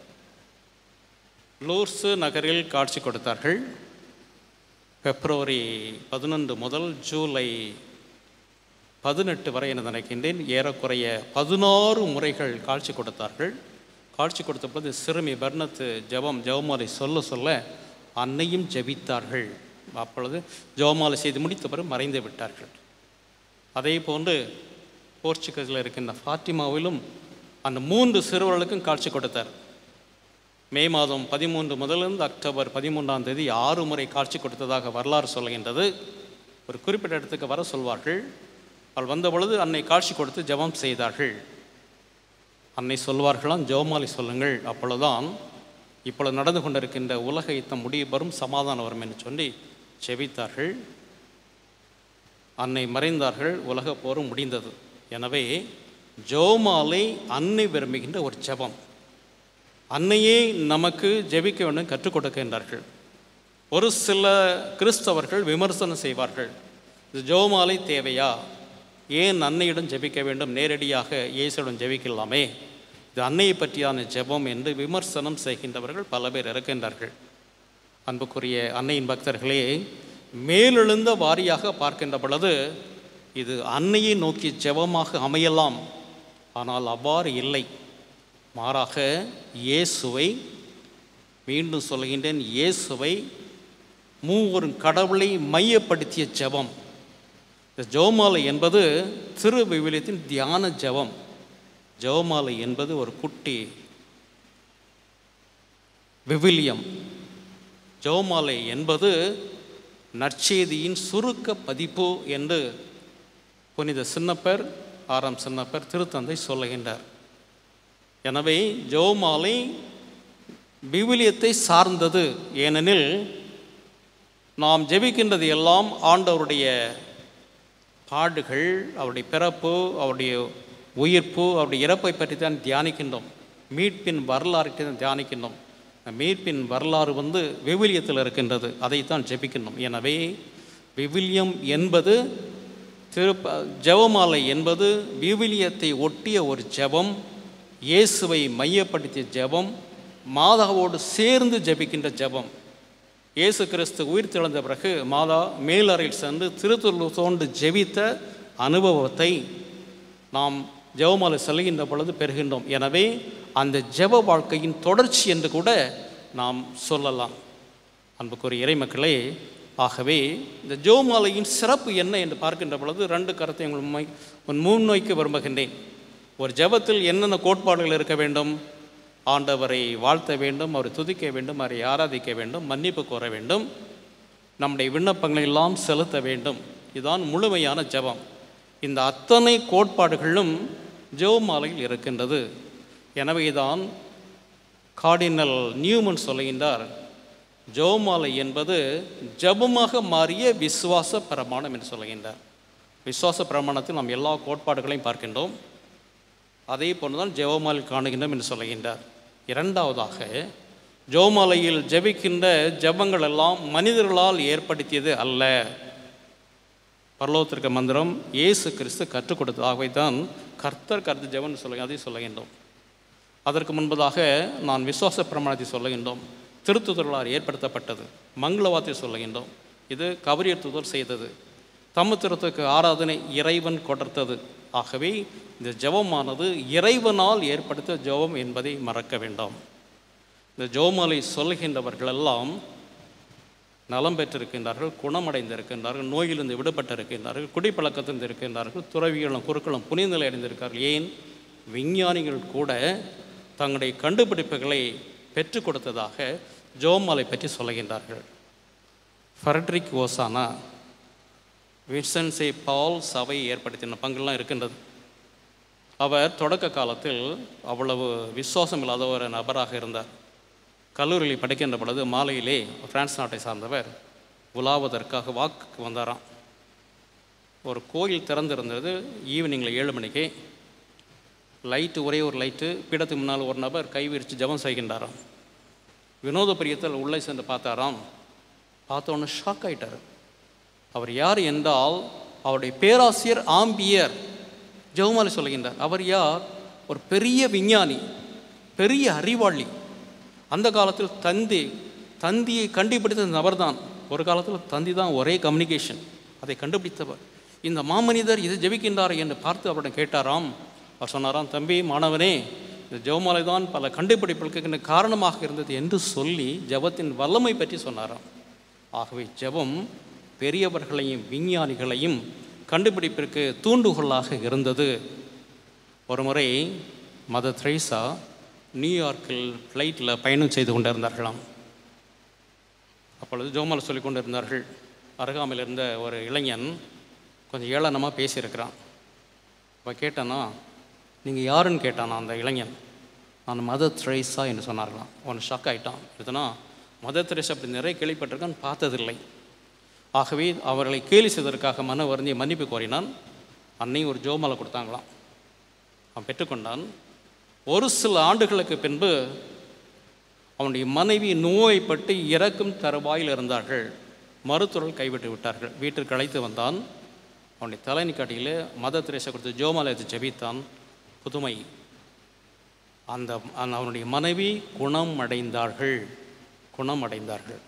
லூர்ஸு நகரில் காட்சி கொடுத்தார்கள் பிப்ரவரி பதினொன்று முதல் ஜூலை பதினெட்டு வரை என நினைக்கின்றேன் ஏறக்குறைய பதினாறு முறைகள் காட்சி கொடுத்தார்கள் காட்சி கொடுத்த போது சிறுமி பர்ணத்து ஜெபம் ஜெபமாலை சொல்ல சொல்ல அன்னையும் ஜெபித்தார்கள் அப்பொழுது ஜெபமாலை செய்து முடித்த பிறகு மறைந்து விட்டார்கள் அதே போன்று போர்ச்சுகலில் இருக்கின்ற ஃபாத்திமாவிலும் அந்த மூன்று சிறுவர்களுக்கும் காட்சி கொடுத்தார் மே மாதம் பதிமூன்று முதலிருந்து அக்டோபர் பதிமூன்றாம் தேதி ஆறு முறை காட்சி கொடுத்ததாக வரலாறு சொல்கின்றது ஒரு குறிப்பிட்ட இடத்துக்கு வர சொல்வார்கள் அவள் வந்த பொழுது அன்னை காட்சி கொடுத்து ஜெபம் செய்தார்கள் அன்னை சொல்வார்களாம் ஜெபமாலை சொல்லுங்கள் அப்பொழுதுதான் இப்பொழுது நடந்து கொண்டிருக்கின்ற உலக யுத்தம் முடிய வரும் சமாதானம் வரும் என்று சொல்லி செபித்தார்கள் அன்னை மறைந்தார்கள் உலக போரும் முடிந்தது எனவே ஜோமாலை அன்னை விரும்புகின்ற ஒரு ஜெபம் அன்னையே நமக்கு ஜெபிக்க வேண்டும் கற்றுக் கொடுக்கின்றார்கள் ஒரு சில கிறிஸ்தவர்கள் விமர்சனம் செய்வார்கள் இது ஜோமாலை தேவையா ஏன் அன்னையிடம் ஜெபிக்க வேண்டும் நேரடியாக இயேசுடன் ஜெபிக்கலாமே இது அன்னையை பற்றியான ஜெபம் என்று விமர்சனம் செய்கின்றவர்கள் பல பேர் இருக்கின்றார்கள் அன்புக்குரிய அன்னையின் பக்தர்களே மேலெழுந்த வாரியாக பார்க்கின்ற பொழுது இது அன்னையை நோக்கி ஜெபமாக அமையலாம் ஆனால் அவ்வாறு இல்லை மாறாக இயேசுவை மீண்டும் சொல்கின்றேன் இயேசுவை மூவரும் கடவுளை மையப்படுத்திய ஜெபம் இந்த ஜெபமாலை என்பது திரு விவிலியத்தின் தியான ஜெபம் ஜெபமாலை என்பது ஒரு குட்டி விவிலியம் ஜெபமாலை என்பது நற்செய்தியின் சுருக்க பதிப்பு என்று புனித சின்னப்பர் ஆறாம் சின்னப்பர் திருத்தந்தை சொல்லுகின்றார் எனவே ஜெபமாலை விவிலியத்தை சார்ந்தது ஏனெனில் நாம் ஜெபிக்கின்றது எல்லாம் ஆண்டவருடைய பாடுகள் அவருடைய பிறப்பு அவருடைய உயிர்ப்பு அவருடைய இறப்பை பற்றி தான் தியானிக்கின்றோம் மீட்பின் வரலாறு தான் தியானிக்கின்றோம் இந்த மீட்பின் வரலாறு வந்து விவிலியத்தில் இருக்கின்றது அதைத்தான் ஜெபிக்கின்றோம் எனவே விவிலியம் என்பது திருப்ப ஜெபமாலை என்பது விவிலியத்தை ஒட்டிய ஒரு ஜெபம் இயேசுவை மையப்படுத்திய ஜெபம் மாதாவோடு சேர்ந்து ஜெபிக்கின்ற ஜெபம் இயேசு கிறிஸ்து உயிர் திழந்த பிறகு மாதா மேலறையில் சென்று திருத்துள்ளூர் தோண்டு ஜெபித்த அனுபவத்தை நாம் ஜெபமாலை செல்கின்ற பொழுது பெறுகின்றோம் எனவே அந்த ஜெப வாழ்க்கையின் தொடர்ச்சி என்று கூட நாம் சொல்லலாம் அன்புக்குரிய இறைமக்களே ஆகவே இந்த ஜெபமாலையின் சிறப்பு என்ன என்று பார்க்கின்ற பொழுது ரெண்டு கருத்தை உங்கள் முன்மை உன் முன்வைக்க விரும்புகின்றேன் ஒரு ஜெபத்தில் என்னென்ன கோட்பாடுகள் இருக்க வேண்டும் ஆண்டவரை வாழ்த்த வேண்டும் அவரை துதிக்க வேண்டும் அவரை ஆராதிக்க வேண்டும் மன்னிப்பு கோர வேண்டும் நம்முடைய விண்ணப்பங்களை எல்லாம் செலுத்த வேண்டும் இதுதான் முழுமையான ஜெபம் இந்த அத்தனை கோட்பாடுகளும் ஜெபமாலையில் இருக்கின்றது எனவேதான் கார்டினல் நியூமன் சொல்லுகின்றார் ஜெபமாலை என்பது ஜெபமாக மாறிய விசுவாச பிரமாணம் என்று சொல்லுகின்றார் விசுவாச பிரமாணத்தில் நாம் எல்லா கோட்பாடுகளையும் பார்க்கின்றோம் அதே போன்றுதான் ஜெபமாலை காணுகின்றோம் என்று சொல்லுகின்றார் இரண்டாவதாக ஜெபமாலையில் ஜெபிக்கின்ற ஜெபங்கள் எல்லாம் மனிதர்களால் ஏற்படுத்தியது அல்ல பரலோகத்திற்கு மந்திரம் இயேசு கிறிஸ்து கற்றுக் கொடுத்ததாகவே தான் கர்த்தர் கருத்து ஜெபம் சொல்ல அதை சொல்லுகின்றோம் அதற்கு முன்பதாக நான் விசுவாச பிரமாணத்தை சொல்லுகின்றோம் திருத்துதலால் ஏற்படுத்தப்பட்டது மங்களவாத்தை சொல்லுகின்றோம் இது கபரியர் துதர் செய்தது தம்முத்திரத்துக்கு ஆராதனை இறைவன் கொடுத்தது ஆகவே இந்த ஜெபமானது இறைவனால் ஏற்படுத்த ஜெபம் என்பதை மறக்க வேண்டாம் இந்த ஜெபமாலை சொல்லுகின்றவர்களெல்லாம் நலம் பெற்றிருக்கின்றார்கள் குணமடைந்திருக்கின்றார்கள் நோயிலிருந்து விடுபட்டிருக்கின்றார்கள் குடிப்பழக்கத்திலிருந்து இருக்கின்றார்கள் துறவிகளும் குறுக்களும் புனிதநிலை அடைந்திருக்கிறார்கள் ஏன் விஞ்ஞானிகள் கூட தங்களுடைய கண்டுபிடிப்புகளை பெற்றுக் கொடுத்ததாக ஜோமாலை பற்றி சொல்லுகின்றார்கள் ஃபர்ட்ரிக் ஓசானா வின்சென்சே பால் சபை ஏற்படுத்தின பங்கெல்லாம் இருக்கின்றது அவர் தொடக்க காலத்தில் அவ்வளவு விசுவாசம் இல்லாத ஒரு நபராக இருந்தார் கல்லூரியில் படிக்கின்ற பொழுது மாலையிலே பிரான்ஸ் நாட்டை சார்ந்தவர் உலாவதற்காக வாக்குக்கு வந்தாராம் ஒரு கோயில் திறந்திருந்தது ஈவினிங்கில் ஏழு மணிக்கு லைட்டு ஒரே ஒரு லைட்டு பீடத்துக்கு முன்னால் ஒரு நபர் கை விரித்து ஜெபம் செய்கின்றாராம் வினோத பிரியத்தில் உள்ளே சென்று பார்த்தாராம் பார்த்தோன்னு ஷாக் ஆயிட்டார் அவர் யார் என்றால் அவருடைய பேராசிரியர் ஆம்பியர் ஜெவமாலி சொல்லுகின்றார் அவர் யார் ஒரு பெரிய விஞ்ஞானி பெரிய அறிவாளி அந்த காலத்தில் தந்தி தந்தியை கண்டுபிடித்த நபர்தான் ஒரு காலத்தில் தந்தி தான் ஒரே கம்யூனிகேஷன் அதை கண்டுபிடித்தவர் இந்த மாமனிதர் இது ஜெபிக்கின்றார் என்று பார்த்து அவரிடம் கேட்டாராம் அவர் சொன்னாராம் தம்பி மாணவனே இந்த ஜெவமாலை தான் பல கண்டுபிடிப்புகளுக்கு காரணமாக இருந்தது என்று சொல்லி ஜெபத்தின் வல்லமை பற்றி சொன்னாராம் ஆகவே ஜெபம் பெரியவர்களையும் விஞ்ஞானிகளையும் கண்டுபிடிப்பிற்கு தூண்டுகோலாக இருந்தது ஒரு முறை மதர் த்ரேசா நியூயார்க்கில் ஃப்ளைட்டில் பயணம் செய்து கொண்டிருந்தார்களாம் அப்பொழுது ஜோமால் சொல்லி கொண்டிருந்தார்கள் அருகாமையில் இருந்த ஒரு இளைஞன் கொஞ்சம் ஏளனமாக பேசியிருக்கிறான் இப்போ கேட்டானா நீங்கள் யாருன்னு கேட்டானா அந்த இளைஞன் நான் மதர் த்ரேசா என்று சொன்னார்களாம் அவன் ஷாக் ஆகிட்டான் எதுனா மதர் த்ரேசா அப்படி நிறைய கேள்விப்பட்டிருக்கான் பார்த்ததில்லை ஆகவே அவர்களை கேலி செய்ததற்காக மன வருந்திய மன்னிப்பு கோரினான் அன்னையும் ஒரு ஜோமாலை கொடுத்தாங்களாம் அவன் பெற்றுக்கொண்டான் ஒரு சில ஆண்டுகளுக்கு பின்பு அவனுடைய மனைவி நோய்பட்டு இறக்கும் தருவாயில் இருந்தார்கள் மருத்துவர்கள் கைவிட்டு விட்டார்கள் வீட்டிற்கு அழைத்து வந்தான் அவனுடைய தலைநி காட்டியில் மத திரேசை கொடுத்து ஜோமாலயத்தை ஜெபித்தான் புதுமை அந்த அந்த அவனுடைய மனைவி குணம் அடைந்தார்கள் குணம் அடைந்தார்கள்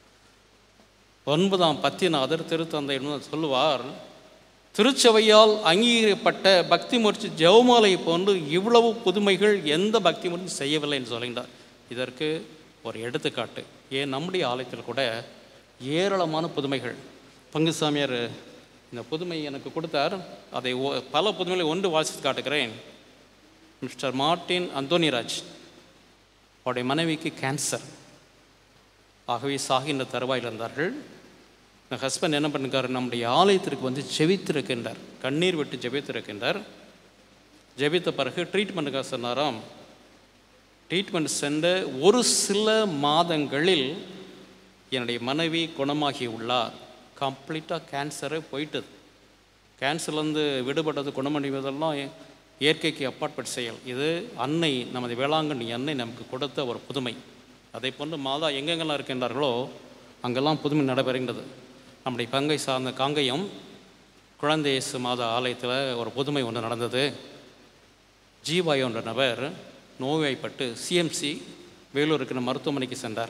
ஒன்பதாம் பத்திநாதர் திருத்தந்தை சொல்லுவார் திருச்சபையால் அங்கீகரிக்கப்பட்ட பக்தி முயற்சி ஜெவமாலை போன்று இவ்வளவு புதுமைகள் எந்த பக்தி முயற்சி செய்யவில்லை என்று சொல்கின்றார் இதற்கு ஒரு எடுத்துக்காட்டு ஏன் நம்முடைய ஆலயத்தில் கூட ஏராளமான புதுமைகள் பங்குசாமியார் இந்த புதுமை எனக்கு கொடுத்தார் அதை ஒ- பல புதுமைகளை ஒன்று வாசித்து காட்டுகிறேன் மிஸ்டர் மார்ட்டின் அந்தோனிராஜ் அவருடைய மனைவிக்கு கேன்சர் ஆகவே சாகின்ற தருவாயில் இருந்தார்கள் என் ஹஸ்பண்ட் என்ன பண்ணிருக்காரு நம்முடைய ஆலயத்திற்கு வந்து ஜெபித்திருக்கின்றார் கண்ணீர் விட்டு ஜெபித்திருக்கின்றார் ஜெபித்த பிறகு ட்ரீட்மெண்ட்டுக்காக சொன்னாராம் ட்ரீட்மெண்ட் சென்ற ஒரு சில மாதங்களில் என்னுடைய மனைவி குணமாகி உள்ளார் கம்ப்ளீட்டாக கேன்சரே போயிட்டது கேன்சர்லேருந்து விடுபட்டது குணமடைவதெல்லாம் இயற்கைக்கு அப்பாற்பட்ட செயல் இது அன்னை நமது வேளாங்கண்ணி அன்னை நமக்கு கொடுத்த ஒரு புதுமை அதை போன்று மாதா எங்கெங்கெல்லாம் இருக்கின்றார்களோ அங்கெல்லாம் புதுமை நடைபெறுகின்றது நம்முடைய பங்கை சார்ந்த காங்கயம் குழந்தை இயேசு மாதா ஆலயத்தில் ஒரு புதுமை ஒன்று நடந்தது ஜீவாய் என்ற நபர் நோய்வாய்ப்பட்டு சிஎம்சி வேலூர் இருக்கிற மருத்துவமனைக்கு சென்றார்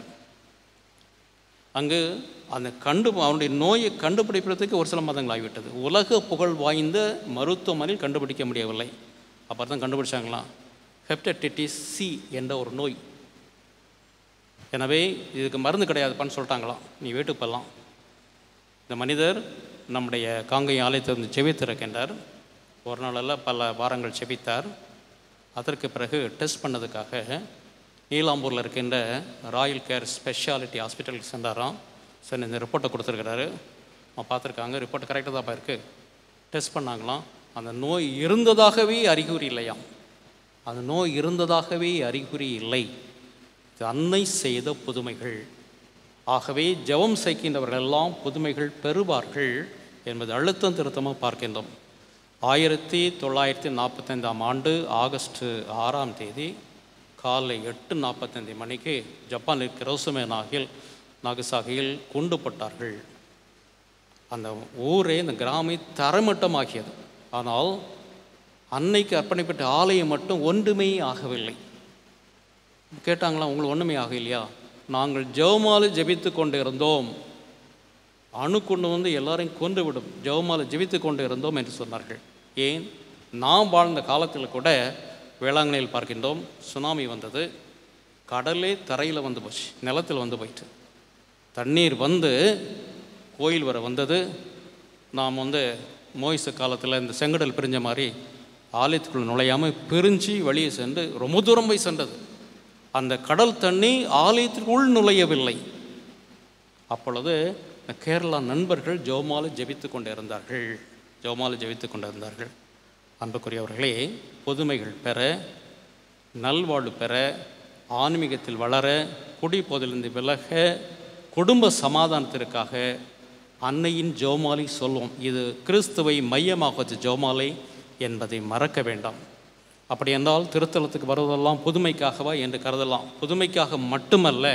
அங்கு அந்த கண்டு அவனுடைய நோயை கண்டுபிடிப்பதற்கு ஒரு சில மாதங்கள் ஆகிவிட்டது உலக புகழ் வாய்ந்த மருத்துவமனையில் கண்டுபிடிக்க முடியவில்லை அப்புறம் தான் கண்டுபிடிச்சாங்களாம் ஹெப்டட்டிஸ் சி என்ற ஒரு நோய் எனவே இதுக்கு மருந்து கிடையாதுப்பான்னு சொல்லிட்டாங்களாம் நீ வீட்டுக்கு போகலாம் இந்த மனிதர் நம்முடைய காங்கை ஆலயத்திலிருந்து செபித்திருக்கின்றார் ஒரு நாளல்ல பல வாரங்கள் செபித்தார் அதற்கு பிறகு டெஸ்ட் பண்ணதுக்காக நீலாம்பூரில் இருக்கின்ற ராயல் கேர் ஸ்பெஷாலிட்டி ஹாஸ்பிட்டலுக்கு சென்றாராம் சரி இந்த ரிப்போர்ட்டை கொடுத்துருக்கிறாரு அவன் பார்த்துருக்காங்க ரிப்போர்ட் கரெக்டாக தான் இருக்குது டெஸ்ட் பண்ணாங்களாம் அந்த நோய் இருந்ததாகவே அறிகுறி இல்லையாம் அந்த நோய் இருந்ததாகவே அறிகுறி இல்லை இது அன்னை செய்த புதுமைகள் ஆகவே ஜெபம் செய்கின்றவர்கள் எல்லாம் புதுமைகள் பெறுவார்கள் என்பது அழுத்தம் திருத்தமாக பார்க்கின்றோம் ஆயிரத்தி தொள்ளாயிரத்தி நாற்பத்தைந்தாம் ஆண்டு ஆகஸ்ட் ஆறாம் தேதி காலை எட்டு நாற்பத்தைந்து மணிக்கு ஜப்பானில் கிரோசுமே நாகில் நாகசாகியில் குண்டு போட்டார்கள் அந்த ஊரே இந்த கிராமை தரமட்டமாகியது ஆனால் அன்னைக்கு அர்ப்பணிப்பட்ட ஆலயம் மட்டும் ஒன்றுமே ஆகவில்லை கேட்டாங்களா உங்களுக்கு ஒன்றுமே ஆகலையா நாங்கள் ஜெவமாலை ஜெபித்து கொண்டு இருந்தோம் அணு கொண்டு வந்து எல்லாரையும் கொண்டு விடும் ஜெவமாலை ஜெபித்து கொண்டு இருந்தோம் என்று சொன்னார்கள் ஏன் நாம் வாழ்ந்த காலத்தில் கூட வேளாங்கண்ணியில் பார்க்கின்றோம் சுனாமி வந்தது கடலே தரையில் வந்து போச்சு நிலத்தில் வந்து போயிட்டு தண்ணீர் வந்து கோயில் வர வந்தது நாம் வந்து மோயிச காலத்தில் இந்த செங்கடல் பிரிஞ்ச மாதிரி ஆலயத்துக்குள்ள நுழையாமல் பிரிஞ்சு வெளியே சென்று ரொம்ப தூரம் போய் சென்றது அந்த கடல் தண்ணி ஆலயத்திற்குள் நுழையவில்லை அப்பொழுது இந்த கேரளா நண்பர்கள் ஜெவமாலை ஜெபித்து கொண்டு இருந்தார்கள் ஜெவமாலை ஜெபித்து கொண்டு இருந்தார்கள் அன்புக்குரியவர்களே புதுமைகள் பெற நல்வாழ்வு பெற ஆன்மீகத்தில் வளர குடிப்போதிலிருந்து விலக குடும்ப சமாதானத்திற்காக அன்னையின் ஜெவமாலை சொல்வோம் இது கிறிஸ்துவை மையமாக வச்ச ஜெவமாலை என்பதை மறக்க வேண்டாம் அப்படி என்றால் திருத்தலத்துக்கு வருவதெல்லாம் புதுமைக்காகவா என்று கருதலாம் புதுமைக்காக மட்டுமல்ல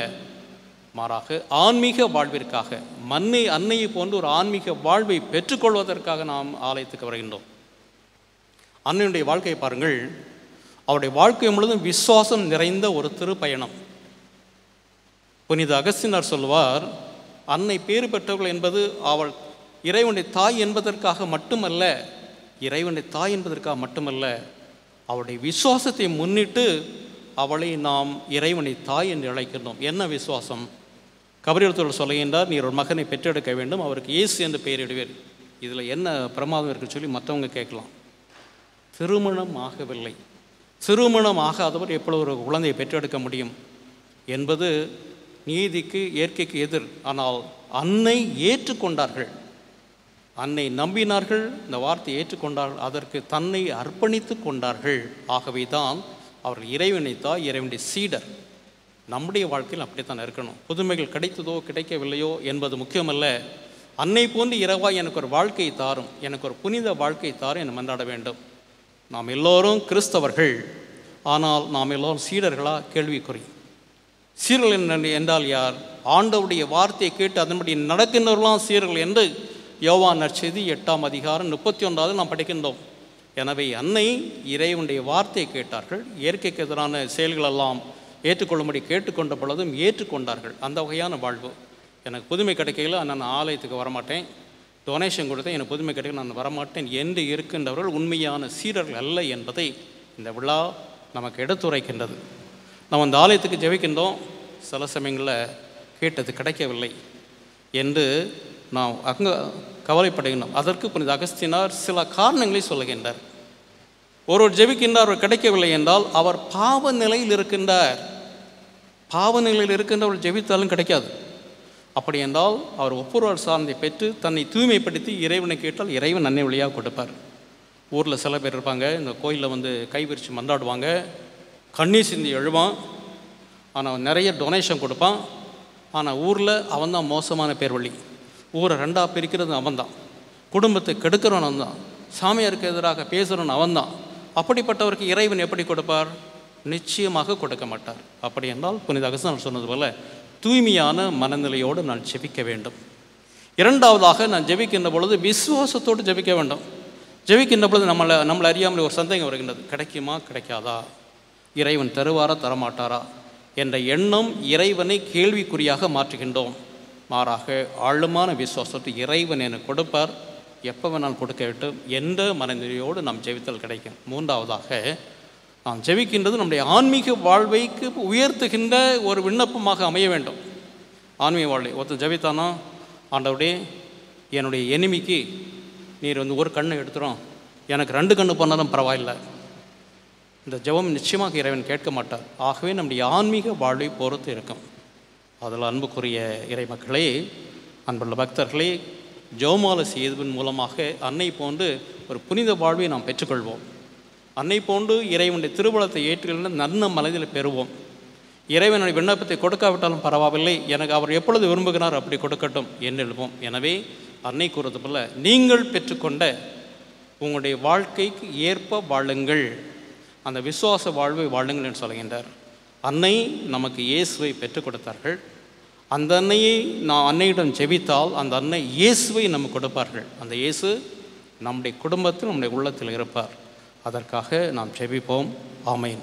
மாறாக ஆன்மீக வாழ்விற்காக மண்ணை அன்னையை போன்று ஒரு ஆன்மீக வாழ்வை பெற்றுக்கொள்வதற்காக நாம் ஆலயத்துக்கு வருகின்றோம் அன்னையுடைய வாழ்க்கையை பாருங்கள் அவருடைய வாழ்க்கை முழுவதும் விசுவாசம் நிறைந்த ஒரு திருப்பயணம் புனித அகஸ்தினார் சொல்வார் அன்னை பேறு பெற்றவர்கள் என்பது அவள் இறைவனுடைய தாய் என்பதற்காக மட்டுமல்ல இறைவனுடைய தாய் என்பதற்காக மட்டுமல்ல அவளுடைய விசுவாசத்தை முன்னிட்டு அவளை நாம் இறைவனை தாய் என்று அழைக்கின்றோம் என்ன விசுவாசம் கபரியத்தில் சொல்லுகின்றார் நீர் ஒரு மகனை பெற்றெடுக்க வேண்டும் அவருக்கு இயேசு என்று பெயரிடுவீர் இதில் என்ன பிரமாதம் இருக்குன்னு சொல்லி மற்றவங்க கேட்கலாம் திருமணம் ஆகவில்லை திருமணம் ஆகாதவர் எப்பொழுது ஒரு குழந்தையை பெற்றெடுக்க முடியும் என்பது நீதிக்கு இயற்கைக்கு எதிர் ஆனால் அன்னை ஏற்றுக்கொண்டார்கள் அன்னை நம்பினார்கள் இந்த வார்த்தையை ஏற்றுக்கொண்டார்கள் அதற்கு தன்னை அர்ப்பணித்து கொண்டார்கள் ஆகவே தான் அவர்கள் இறைவனை தான் இறைவனுடைய சீடர் நம்முடைய வாழ்க்கையில் அப்படித்தான் இருக்கணும் புதுமைகள் கிடைத்ததோ கிடைக்கவில்லையோ என்பது முக்கியமல்ல அன்னை போன்று இரவா எனக்கு ஒரு வாழ்க்கையை தாரும் எனக்கு ஒரு புனித வாழ்க்கை தாரும் என மன்றாட வேண்டும் நாம் எல்லோரும் கிறிஸ்தவர்கள் ஆனால் நாம் எல்லோரும் சீடர்களா கேள்விக்குறி சீரர்கள் என்ன- என்றால் யார் ஆண்டவருடைய வார்த்தையை கேட்டு அதன்படி நடக்கின்றவர்களாம் சீரர்கள் என்று யோவான் நற்செய்தி எட்டாம் அதிகாரம் முப்பத்தி ஒன்றாவது நாம் படிக்கின்றோம் எனவே அன்னை இறைவனுடைய வார்த்தையை கேட்டார்கள் இயற்கைக்கு எதிரான செயல்களெல்லாம் ஏற்றுக்கொள்ளும்படி கேட்டுக்கொண்ட பொழுதும் ஏற்றுக்கொண்டார்கள் அந்த வகையான வாழ்வு எனக்கு புதுமை கிடைக்கையில் நான் ஆலயத்துக்கு வரமாட்டேன் டொனேஷன் கொடுத்தேன் எனக்கு புதுமை கிடைக்க நான் வரமாட்டேன் என்று இருக்கின்றவர்கள் உண்மையான சீரர்கள் அல்ல என்பதை இந்த விழா நமக்கு எடுத்துரைக்கின்றது நம்ம அந்த ஆலயத்துக்கு ஜெபிக்கின்றோம் சில சமயங்களில் கேட்டது கிடைக்கவில்லை என்று நாம் அங்கே கவலைப்படுகின்றோம் அதற்கு புனித அகஸ்தினார் சில காரணங்களை சொல்லுகின்றார் ஒருவர் ஜெபிக்கின்றார் அவர் கிடைக்கவில்லை என்றால் அவர் பாவ நிலையில் இருக்கின்றார் பாவ நிலையில் இருக்கின்றவர் ஜெபித்தாலும் கிடைக்காது அப்படி என்றால் அவர் ஒப்புரவர் சார்ந்தை பெற்று தன்னை தூய்மைப்படுத்தி இறைவனை கேட்டால் இறைவன் நன்மை வழியாக கொடுப்பார் ஊரில் சில பேர் இருப்பாங்க இந்த கோயிலில் வந்து கை விரித்து மன்றாடுவாங்க கண்ணீர் சிந்தி எழுவான் ஆனால் நிறைய டொனேஷன் கொடுப்பான் ஆனால் ஊரில் அவன் தான் மோசமான பேர் வழி ஊரை ரெண்டாக பிரிக்கிறது அவன்தான் குடும்பத்தை கெடுக்கிறவன் அவன்தான் சாமியாருக்கு எதிராக பேசுகிறவன் அவன்தான் அப்படிப்பட்டவருக்கு இறைவன் எப்படி கொடுப்பார் நிச்சயமாக கொடுக்க மாட்டார் அப்படி என்றால் புனித அகசன் சொன்னது போல தூய்மையான மனநிலையோடு நான் ஜெபிக்க வேண்டும் இரண்டாவதாக நான் ஜெபிக்கின்ற பொழுது விசுவாசத்தோடு ஜெபிக்க வேண்டும் ஜெபிக்கின்ற பொழுது நம்மளை நம்மளை அறியாமல் ஒரு சந்தேகம் வருகின்றது கிடைக்குமா கிடைக்காதா இறைவன் தருவாரா தரமாட்டாரா என்ற எண்ணம் இறைவனை கேள்விக்குறியாக மாற்றுகின்றோம் மாறாக ஆழமான விசுவாசத்தை இறைவன் எனக்கு கொடுப்பார் எப்போ வேணாலும் கொடுக்க விட்டும் எந்த மனநிலையோடு நாம் ஜெபித்தல் கிடைக்கும் மூன்றாவதாக நாம் ஜெபிக்கின்றது நம்முடைய ஆன்மீக வாழ்வைக்கு உயர்த்துகின்ற ஒரு விண்ணப்பமாக அமைய வேண்டும் ஆன்மீக வாழ்வை ஒருத்தன் ஜெபித்தானா ஆண்டவரே என்னுடைய எனிமிக்கு நீர் வந்து ஒரு கண்ணை எடுத்துரும் எனக்கு ரெண்டு கண்ணு பண்ணாலும் பரவாயில்லை இந்த ஜெபம் நிச்சயமாக இறைவன் கேட்க மாட்டார் ஆகவே நம்முடைய ஆன்மீக வாழ்வை பொறுத்து இருக்கும் அதில் அன்புக்குரிய இறை மக்களே அன்புள்ள பக்தர்களே ஜெபமாலை செய்வதன் மூலமாக அன்னை போன்று ஒரு புனித வாழ்வை நாம் பெற்றுக்கொள்வோம் அன்னை போன்று இறைவனுடைய திருவுளத்தை ஏற்றுக்கொள்ள நன்ன மனதில் பெறுவோம் இறைவனுடைய விண்ணப்பத்தை கொடுக்காவிட்டாலும் பரவாயில்லை எனக்கு அவர் எப்பொழுது விரும்புகிறார் அப்படி கொடுக்கட்டும் என்று எழுவோம் எனவே அன்னை கூறுவது போல நீங்கள் பெற்றுக்கொண்ட உங்களுடைய வாழ்க்கைக்கு ஏற்ப வாழுங்கள் அந்த விசுவாச வாழ்வை வாழுங்கள் என்று சொல்கின்றார் அன்னை நமக்கு இயேசுவை பெற்றுக் கொடுத்தார்கள் அந்த அன்னையை நான் அன்னையிடம் ஜெபித்தால் அந்த அன்னை இயேசுவை நமக்கு கொடுப்பார்கள் அந்த இயேசு நம்முடைய குடும்பத்தில் நம்முடைய உள்ளத்தில் இருப்பார் அதற்காக நாம் ஜெபிப்போம் ஆமென்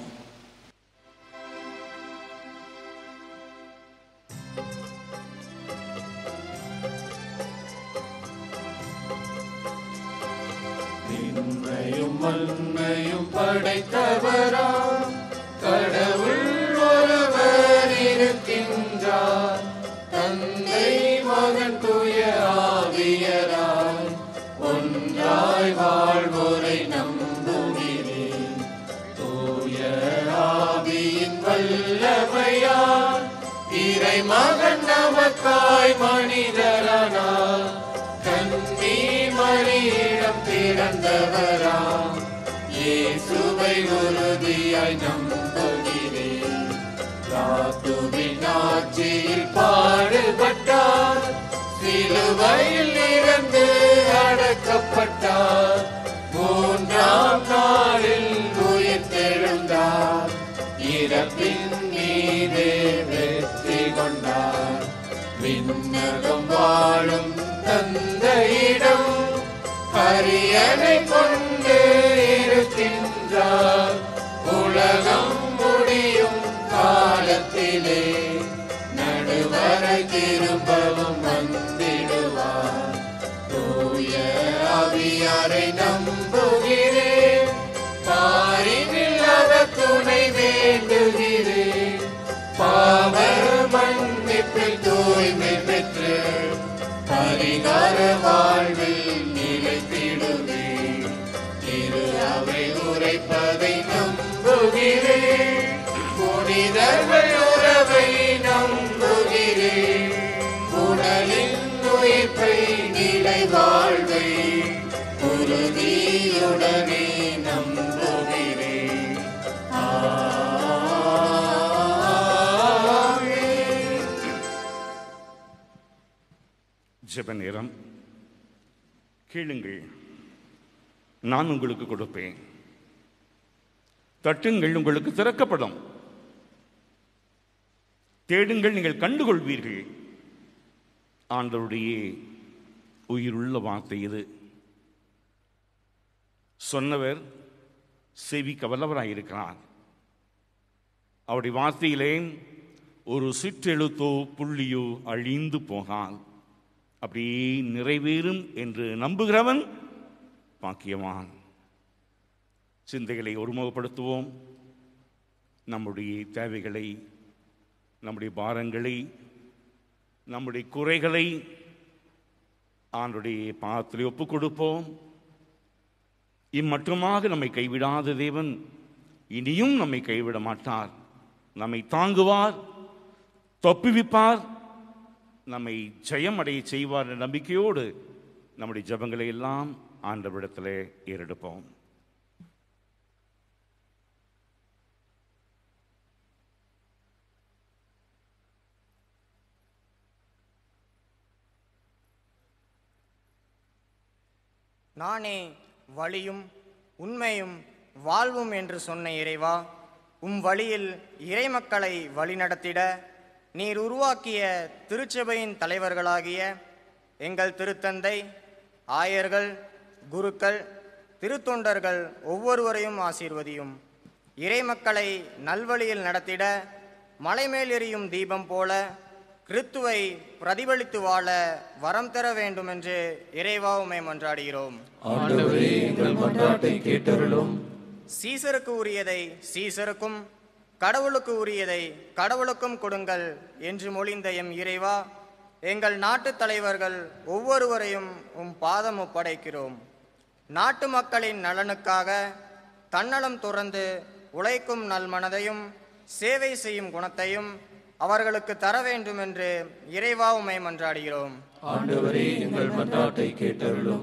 விண்ணையும் மண்ணையும் படைத்தவராம் கடவுள் ஒருவர் இருக்கின்றார் தந்தை மகன் தூய ஆவியராய் ஒன்றாய் வாழ்வோரை நம்புகிறேன் தூய ஆவியின் வல்லமையால் இறை மகன் நமக்காய் மனிதரானார் கன்னி மரியிடம் பிறந்தவராம் இயேசுவை உறுதியாய் நம்புகிறேன் ராத்துவின் ஆட்சியில் பாடுபட்டார் சிலுவையில் இறந்து அடக்கப்பட்டார் மூன்றாம் நாளில் உயிர்த்தெழுந்தார் இறப்பின் மீதே வெற்றி கொண்டார் விண்ணகம் வாழும் தந்தையிடம் அரியணை கொண்டு இருக்கின்றார் உலகம் முடியும் காலத்திலே நடுவரை திரும்பவும் வந்திடுவார் தூய ஆவியாரை நம்புகிறேன் பாரினில் அவர் துணை வேண்டுகிறேன் பாவ மன்னிப்பில் தூய்மை பெற்று பரிகார வாழ்வில் நிலைத்திடுவேன் திரு அவை உரைப்பதை நம்புகிறேன் புனிதர்கள் உறவை நம்புகிறேன் உடலின் உயிர்ப்பை நிலை வாழ்வை உறுதியுடனே நம்புகிறேன் ஆமென். ஜெப நேரம் கேளுங்கள் நான் உங்களுக்கு கொடுப்பேன் தட்டுங்கள் உங்களுக்கு திறக்கப்படும் தேடுங்கள் நீங்கள் கண்டுகொள்வீர்கள் ஆண்டவருடைய உயிருள்ள வார்த்தை இது சொன்னவர் செவி கவலவராயிருக்கிறார் அவருடைய வார்த்தையிலே ஒரு சிற்றெழுத்தோ புள்ளியோ அழிந்து போகால் அப்படியே நிறைவேறும் என்று நம்புகிறவன் பாக்கியவான் சிந்தைகளை ஒருமுகப்படுத்துவோம் நம்முடைய தேவைகளை நம்முடைய பாரங்களை நம்முடைய குறைகளை ஆண்டுடைய பாதத்திலே ஒப்புக் கொடுப்போம் இம்மட்டுமாக நம்மை கைவிடாத தேவன் இனியும் நம்மை கைவிட மாட்டார் நம்மை தாங்குவார் தொப்புவிப்பார் நம்மை ஜெயம் அடைய செய்வார் என்ற நம்பிக்கையோடு நம்முடைய ஜெபங்களை எல்லாம் ஆண்டவரிடத்திலே ஏறெடுப்போம் நானே வழியும் உண்மையும் வாழ்வும் என்று சொன்ன இறைவா உம் வழியில் இறைமக்களை வழிநடத்திட நீர் உருவாக்கிய திருச்சபையின் தலைவர்களாகிய எங்கள் திருத்தந்தை ஆயர்கள் குருக்கள் திருத்தொண்டர்கள் ஒவ்வொருவரையும் ஆசீர்வதியும் இறைமக்களை நல்வழியில் நடத்திட மலைமேல் எரியும் தீபம் போல கிறித்துவை பிரதிபலித்து வாழ வரம் தர வேண்டும் என்று இறைவா உமை மன்றாடுகிறோம் ஆண்டவரே எங்கள் மன்றாட்டை கேட்டருளும் சீசருக்கு உரியதை சீசருக்கும் கடவுளுக்கு உரியதை கடவுளுக்கும் கொடுங்கள் என்று மொழிந்த எம் இறைவா எங்கள் நாட்டுத் தலைவர்கள் ஒவ்வொருவரையும் உம் பாதம் ஒப்படைக்கிறோம் நாட்டு மக்களின் நலனுக்காக தன்னலம் துறந்து உழைக்கும் நல்மனதையும் சேவை செய்யும் குணத்தையும் அவர்களுக்கு தர வேண்டும் என்று இறைவா உமை மன்றாடுகிறோம் ஆண்டவரே எங்கள் மன்றாட்டை கேட்டருளும்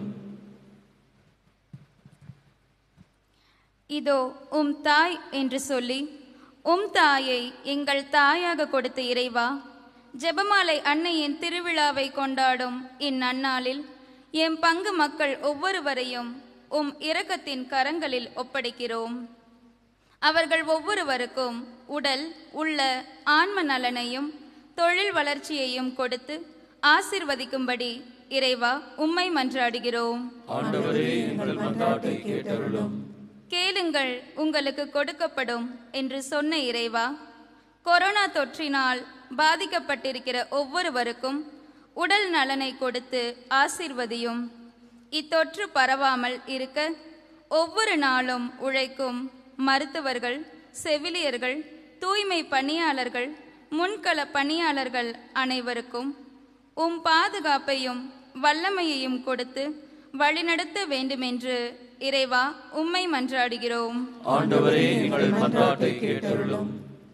இதோ உம் தாய் என்று சொல்லி உம் தாயை எங்கள் தாயாக கொடுத்த இறைவா ஜெபமாலை அன்னையின் திருவிழாவை கொண்டாடும் இந்நன்னாளில் எம் பங்கு மக்கள் ஒவ்வொருவரையும் உம் இரக்கத்தின் கரங்களில் ஒப்படைக்கிறோம் அவர்கள் ஒவ்வொருவருக்கும் உடல் உள்ள ஆன்ம நலனையும் தொழில் வளர்ச்சியையும் கொடுத்து ஆசிர்வதிக்கும்படி இறைவா உம்மை மன்றாடுகிறோம் ஆண்டவரே எங்கள் மன்றாட்டை கேட்டருளும் கேளுங்கள் உங்களுக்கு கொடுக்கப்படும் என்று சொன்ன இறைவா கொரோனா தொற்றினால் பாதிக்கப்பட்டிருக்கிற ஒவ்வொருவருக்கும் உடல் நலனை கொடுத்து ஆசிர்வதியும் இத்தொற்று பரவாமல் இருக்க ஒவ்வொரு நாளும் உழைக்கும் மருத்துவர்கள் செவிலியர்கள் தூய்மை பணியாளர்கள் முன்கள பணியாளர்கள் அனைவருக்கும் உம் பாதுகாப்பையும் வல்லமையையும் கொடுத்து வழிநடத்த வேண்டுமென்று இறைவா உம்மை மன்றாடுகிறோம் ஆண்டவரே எங்கள் மன்றாட்டை கேட்டருளும்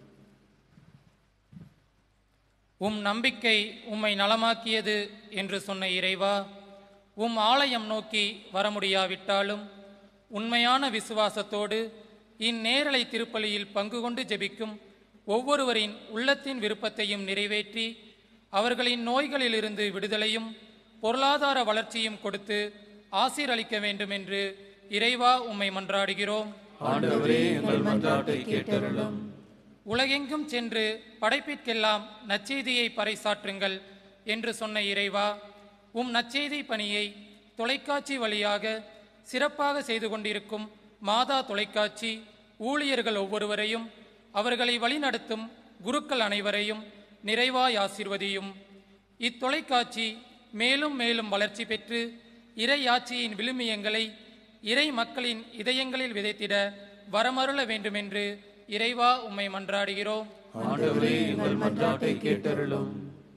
உம் நம்பிக்கை உம்மை நலமாக்கியது என்று சொன்ன இறைவா உம் ஆலயம் நோக்கி வர முடியாவிட்டாலும் உண்மையான விசுவாசத்தோடு இந்நேரலை திருப்பலியில் பங்கு கொண்டு ஜெபிக்கும் ஒவ்வொருவரின் உள்ளத்தின் விருப்பத்தையும் நிறைவேற்றி அவர்களின் நோய்களிலிருந்து விடுதலையும் பொருளாதார வளர்ச்சியும் கொடுத்து ஆசீரளிக்க வேண்டும் என்று இறைவா உம்மை மன்றாடுகிறோம் ஆண்டவரே எங்கள் மன்றாட்டை கேட்டருளும் உலகெங்கும் சென்று படைப்பிற்கெல்லாம் நற்செய்தியை பறைசாற்றுங்கள் என்று சொன்ன இறைவா உம் நற்செய்தி பணியை தொலைக்காட்சி வழியாக சிறப்பாக செய்து கொண்டிருக்கும் மாதா தொலைக்காட்சி ஊழியர்கள் ஒவ்வொருவரையும் அவர்களை வழிநடத்தும் குருக்கள் அனைவரையும் நிறைவாய் ஆசிர்வதியும் இத்தொலைக்காட்சி மேலும் மேலும் வளர்ச்சி பெற்று இறையாட்சியின் விழுமியங்களை இறை மக்களின் இதயங்களில் விதைத்திட வரமருள வேண்டுமென்று இறைவா உம்மை மன்றாடுகிறோம் ஆண்டவரே எங்கள் மன்றாட்டை கேட்டருளும்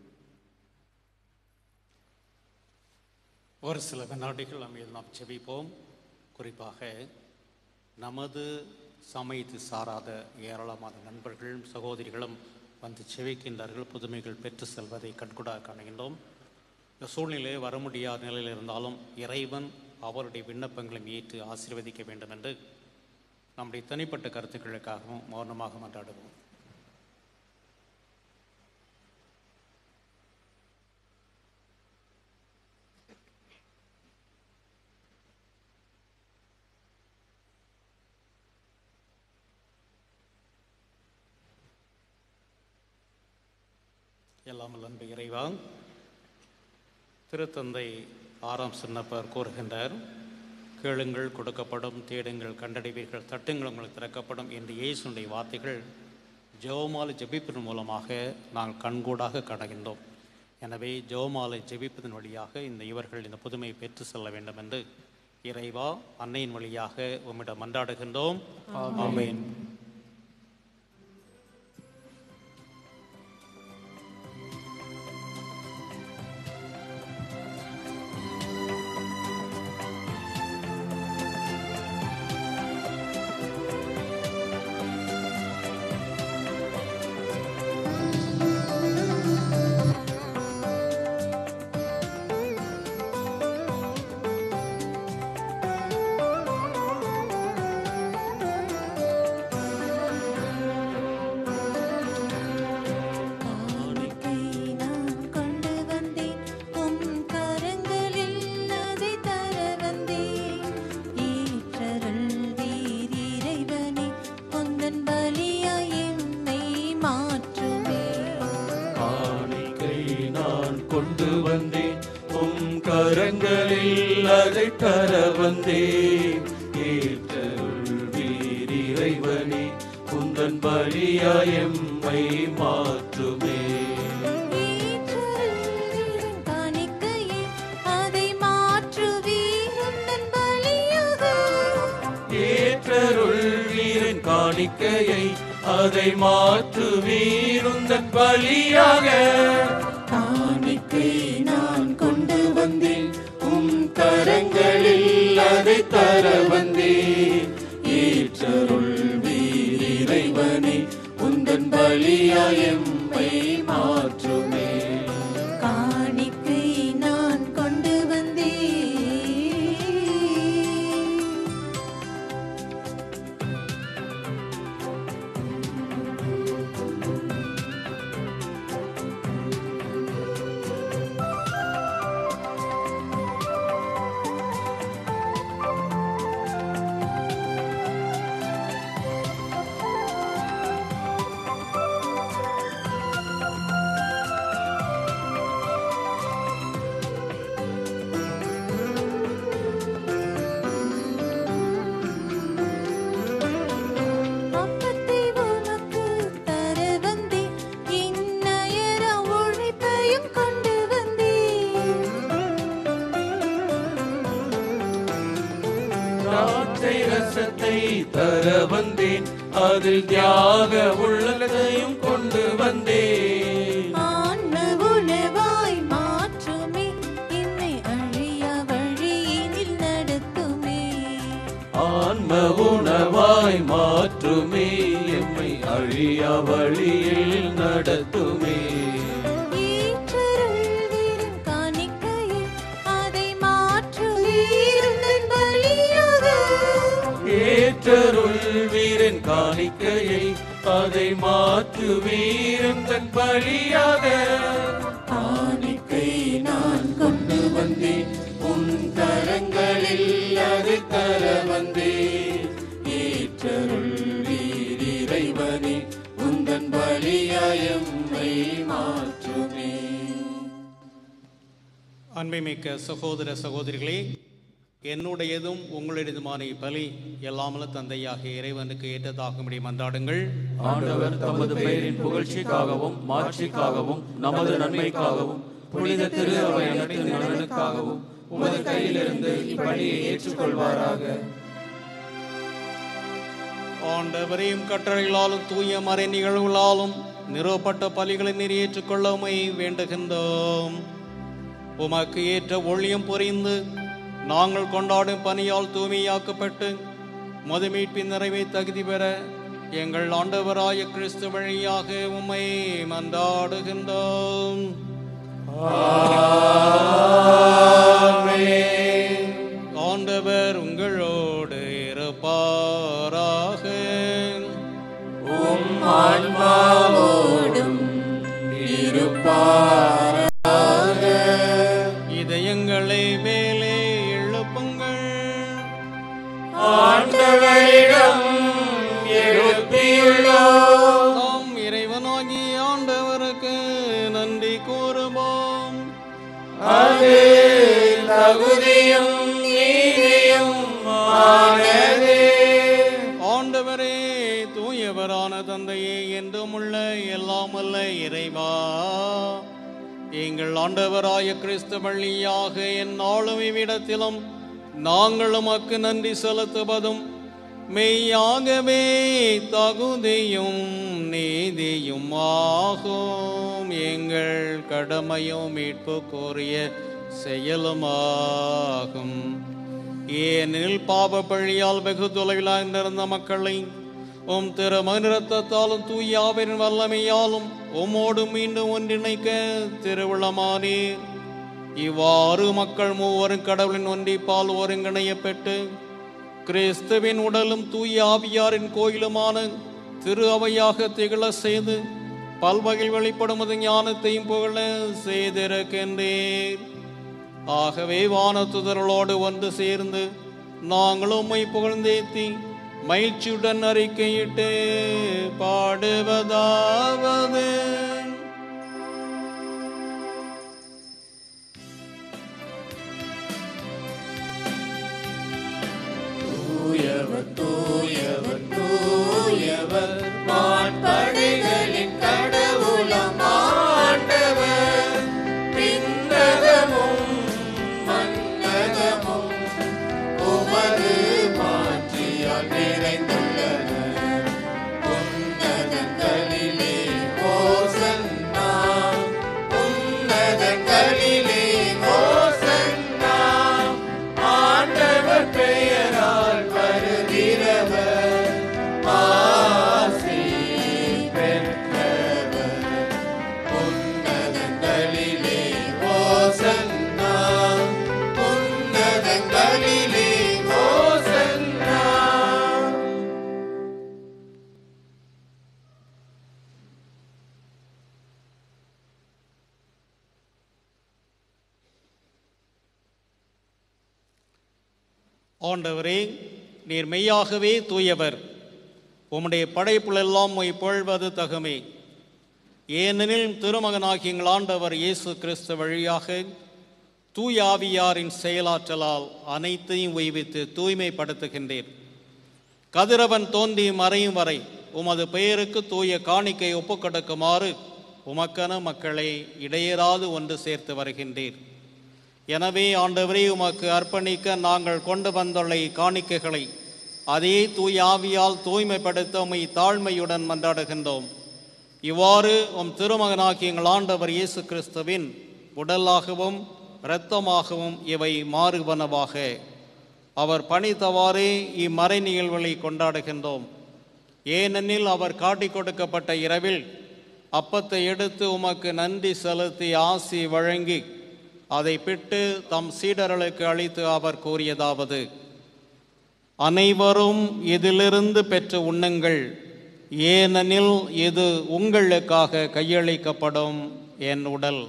ஒரு சில வினாடிகள் நம்ம நாம் செபிப்போம் குறிப்பாக நமது சமயத்து சாராத ஏராளமான நண்பர்களும் சகோதரிகளும் வந்து செவிக்கின்றார்கள் புதுமைகள் பெற்று செல்வதை கண்கூடாக காணுகின்றோம் இந்த சூழ்நிலை வர முடியாத நிலையில் இருந்தாலும் இறைவன் அவருடைய விண்ணப்பங்களையும் ஏற்று ஆசீர்வதிக்க வேண்டும் என்று நம்முடைய தனிப்பட்ட கருத்துக்களுக்காகவும் மௌனமாக மன்றாடுவோம் எல்லாம் அன்பு இறைவா திருத்தந்தை ஆறாம் சின்னப்பர் கூறுகின்றார் கேளுங்கள் கொடுக்கப்படும் தேடுங்கள் கண்டடைவீர்கள் தட்டுங்கள் உங்களுக்கு திறக்கப்படும் என்று இயேசுடைய வார்த்தைகள் ஜெவமாலை ஜெபிப்பதன் மூலமாக நாங்கள் கண்கூடாக காணுகின்றோம் எனவே ஜெவமாலை ஜெபிப்பதன் வழியாக இந்த இவர்கள் இந்த புதுமையை பெற்று செல்ல வேண்டும் என்று இறைவா அன்னையின் வழியாக உம்மிடம் மன்றாடுகின்றோம் ஆமென் ஆண்டவரே கொண்டு வந்தேன் உம் கரங்களில் அதை தர வந்தேன் ஏற்றருள்வீர் இறைவனே உந்தன் பலியாய் எம்மை மாற்றுமே காணிக்கையே அதை மாற்றுவீர் உந்தன் பலியாக ஏற்றருள் வீரன் காணிக்கையை அதை மாற்று வீருந்தன் பலியாக காணிக்கை நான் கொண்டு வந்தேன் உம் கரங்களில் அதை தர வந்தேன் ஏற்றருள் வீர் இறைவனே உந்தன் பலியாய் எம்மை மாற்றுமே காணிக்கை நான் கொண்டு வந்தேன் அப்பத்தை உனக்கு தர வந்தேன் இன்னயர உழைப்பையும் கொண்டு வந்தேன் திராட்சை ரசத்தை தர வந்தேன் அதில் தியாக உள்ளத்தையும் கொண்டு வந்தேன் ஆன்ம உணவாய் மாற்றுமே என்னை அழியா வழியினில் நடத்துமே ஆன்ம உணவாய் மாற்றுமே எம்மை அழியா வழியில் நடத்துமே ஈற்றருள் வீரன் காணிக்கையில் அதை மாற்றுவீர் உந்தன் பலியாக ஏற்றருள் வீரன் காணிக்கையை அதை மாற்று வீரன் தன் பலியாக காணிக்கை நான் கொண்டு வந்தேன் உன் கரங்களில் அதை தர வந்தேன் ஏற்றருள் வீர் இறைவனே உந்தன் பலியாயம்மை மாற்றுமே அன்பைமிக்க சகோதர சகோதரிகளே என்னுடையதும் உங்களுடையதுமான இப்பலி எல்லாமல தந்தையாகிய இறைவனுக்கு ஏற்றதாகும்படி மன்றாடுங்கள் ஆண்டவர் தமது பெயரின் புகழ்ச்சிக்காகவும் மாட்சிக்காகவும் நமது நன்மைக்காகவும் புனித திரு அவை அனைத்து நலனுக்காகவும் உமது கையிலிருந்து இப்பணியை ஏற்றுக்கொள்வாராக ஆண்டவரையும் கட்டளைகளாலும் தூய மறை நிகழ்வுகளாலும் நிறுவப்பட்ட பலிகளை நிறைவேற்றிக் உமை வேண்டுகின்றோம் உமக்கு ஏற்ற ஒளியம் புரிந்து நாங்கள் கொண்டாடும் பணியால் தூய்மையாக்கப்பட்டு மதுமீட்பின் நிறைவை தகுதி பெற எங்கள் ஆண்டவராய கிறிஸ்து வழியாக உம்மை மன்றாடுகின்றோம் ஆண்டவர் உங்களோடு இருப்பாராக ஆன்மாவோடும் இதயங்களை மேலே எழுப்புங்கள் ஆண்டவரிடம் எழுப்பியுள்ளோம் நாம் இறைவனாகி ஆண்டவருக்கு நன்றி கூறுவோம் அது தகுதியும் நீதியும் ஆனதே ஆண்டவரே தூயவரான தந்தையே என்றும் உள்ள எல்லாம் அல்ல இறைவா எங்கள் ஆண்டவராய கிறிஸ்து வழியாக எந்நாளும் இவ்விடத்திலும் நாங்கள் உமக்கு நன்றி செலுத்துவதும் மெய்யாகவே தகுதியும் நீதியும் ஆகும் எங்கள் கடமையும் மீட்பு கோரிய செயலுமாகும் ஏனெனில் பாவ பழியால் வெகு தொலைவில் இருந்த மக்களை உம் திரு மனிரத்தாலும் தூயாவின் வல்லமையாலும் உம்மோடு மீண்டும் ஒன்றிணைக்க திருவிழமானீர் இவ்வாறு மக்கள் மூவரும் கடவுளின் ஒன்றிப்பால் ஒருங்கிணையப்பட்டு கிறிஸ்துவின் உடலும் தூய ஆவியாரின் கோயிலுமான திரு அவையாக திகழ செய்து பல்வகையில் வெளிப்படுமது ஞானத்தையும் புகழ செய்திருக்கின்றீர் ஆகவே வானத்துதர்களோடு ஒன்று சேர்ந்து நாங்கள் உம்மை புகழ்ந்தேத்தி மகிழ்ச்சியுடன் அறிக்கையிட்டு பாடுவதாவது உன்னதங்களிலே ஓசன்னா ஆண்டவர் பெயரால் வருகிறவர் ஆசி பெற்றவர் உன்னதங்களிலே ஓசன்னா உன்னதங்களிலே ஓசன்னா ஆண்டவரே நீர் மெய்யாகவே தூயவர் உம்முடைய படைப்புலெல்லாம் உம்மை புகழ்வது தகுமே ஏனெனில் திருமகனாகிய எங்கள் ஆண்டவர் இயேசு கிறிஸ்து வழியாக தூய ஆவியாரின் செயலாற்றலால் அனைத்தையும் உய்வித்து தூய்மைப்படுத்துகின்றீர் கதிரவன் தோன்றி மறையும் வரை உமது பெயருக்கு தூய காணிக்கை ஒப்புக்கொடுக்குமாறு உமக்கன மக்களை இடையராது ஒன்று சேர்த்து வருகின்றீர் எனவே ஆண்டவரே உமக்கு அர்ப்பணிக்க நாங்கள் கொண்டு வந்துள்ள காணிக்கைகளை அதே தூய ஆவியால் தூய்மைப்படுத்த உம்மை தாழ்மையுடன் மன்றாடுகின்றோம் இவ்வாறு உம் திருமகனாகிய எங்கள் ஆண்டவர் இயேசு கிறிஸ்துவின் உடலாகவும் இரத்தமாகவும் இவை மாறுவனவாக அவர் பணித்தவாறே இம்மறை நிகழ்வுகளை கொண்டாடுகின்றோம் ஏனெனில் அவர் காட்டிக் கொடுக்கப்பட்ட இரவில் அப்பத்தை எடுத்து உமக்கு நன்றி செலுத்தி ஆசி வழங்கி அதை பிட்டு தம் சீடர்களுக்கு அளித்து அவர் கூறியதாவது அனைவரும் இதிலிருந்து பெற்று உண்ணுங்கள் ஏனெனில் இது உங்களுக்காக கையளிக்கப்படும் என் உடல்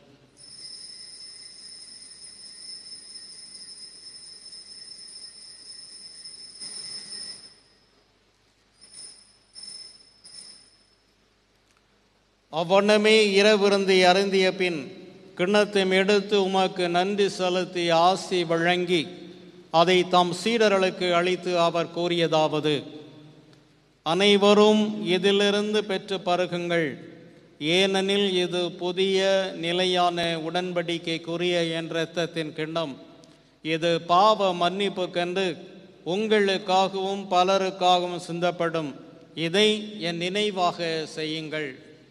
அவ்வண்ணமே இரவிருந்தி அருந்திய பின் கிண்ணத்தையும் எடுத்து உமக்கு நன்றி செலுத்தி ஆசி வழங்கி அதை தம் சீடர்களுக்கு அளித்து அவர் கூறியதாவது அனைவரும் இதிலிருந்து பெற்று பருகுங்கள் ஏனெனில் இது புதிய நிலையான உடன்படிக்கைக்குரிய என் இரத்தத்தின் கிண்ணம் இது பாவ மன்னிப்புக்கென்று உங்களுக்காகவும் பலருக்காகவும் சிந்தப்படும் இதை என் நினைவாக செய்யுங்கள்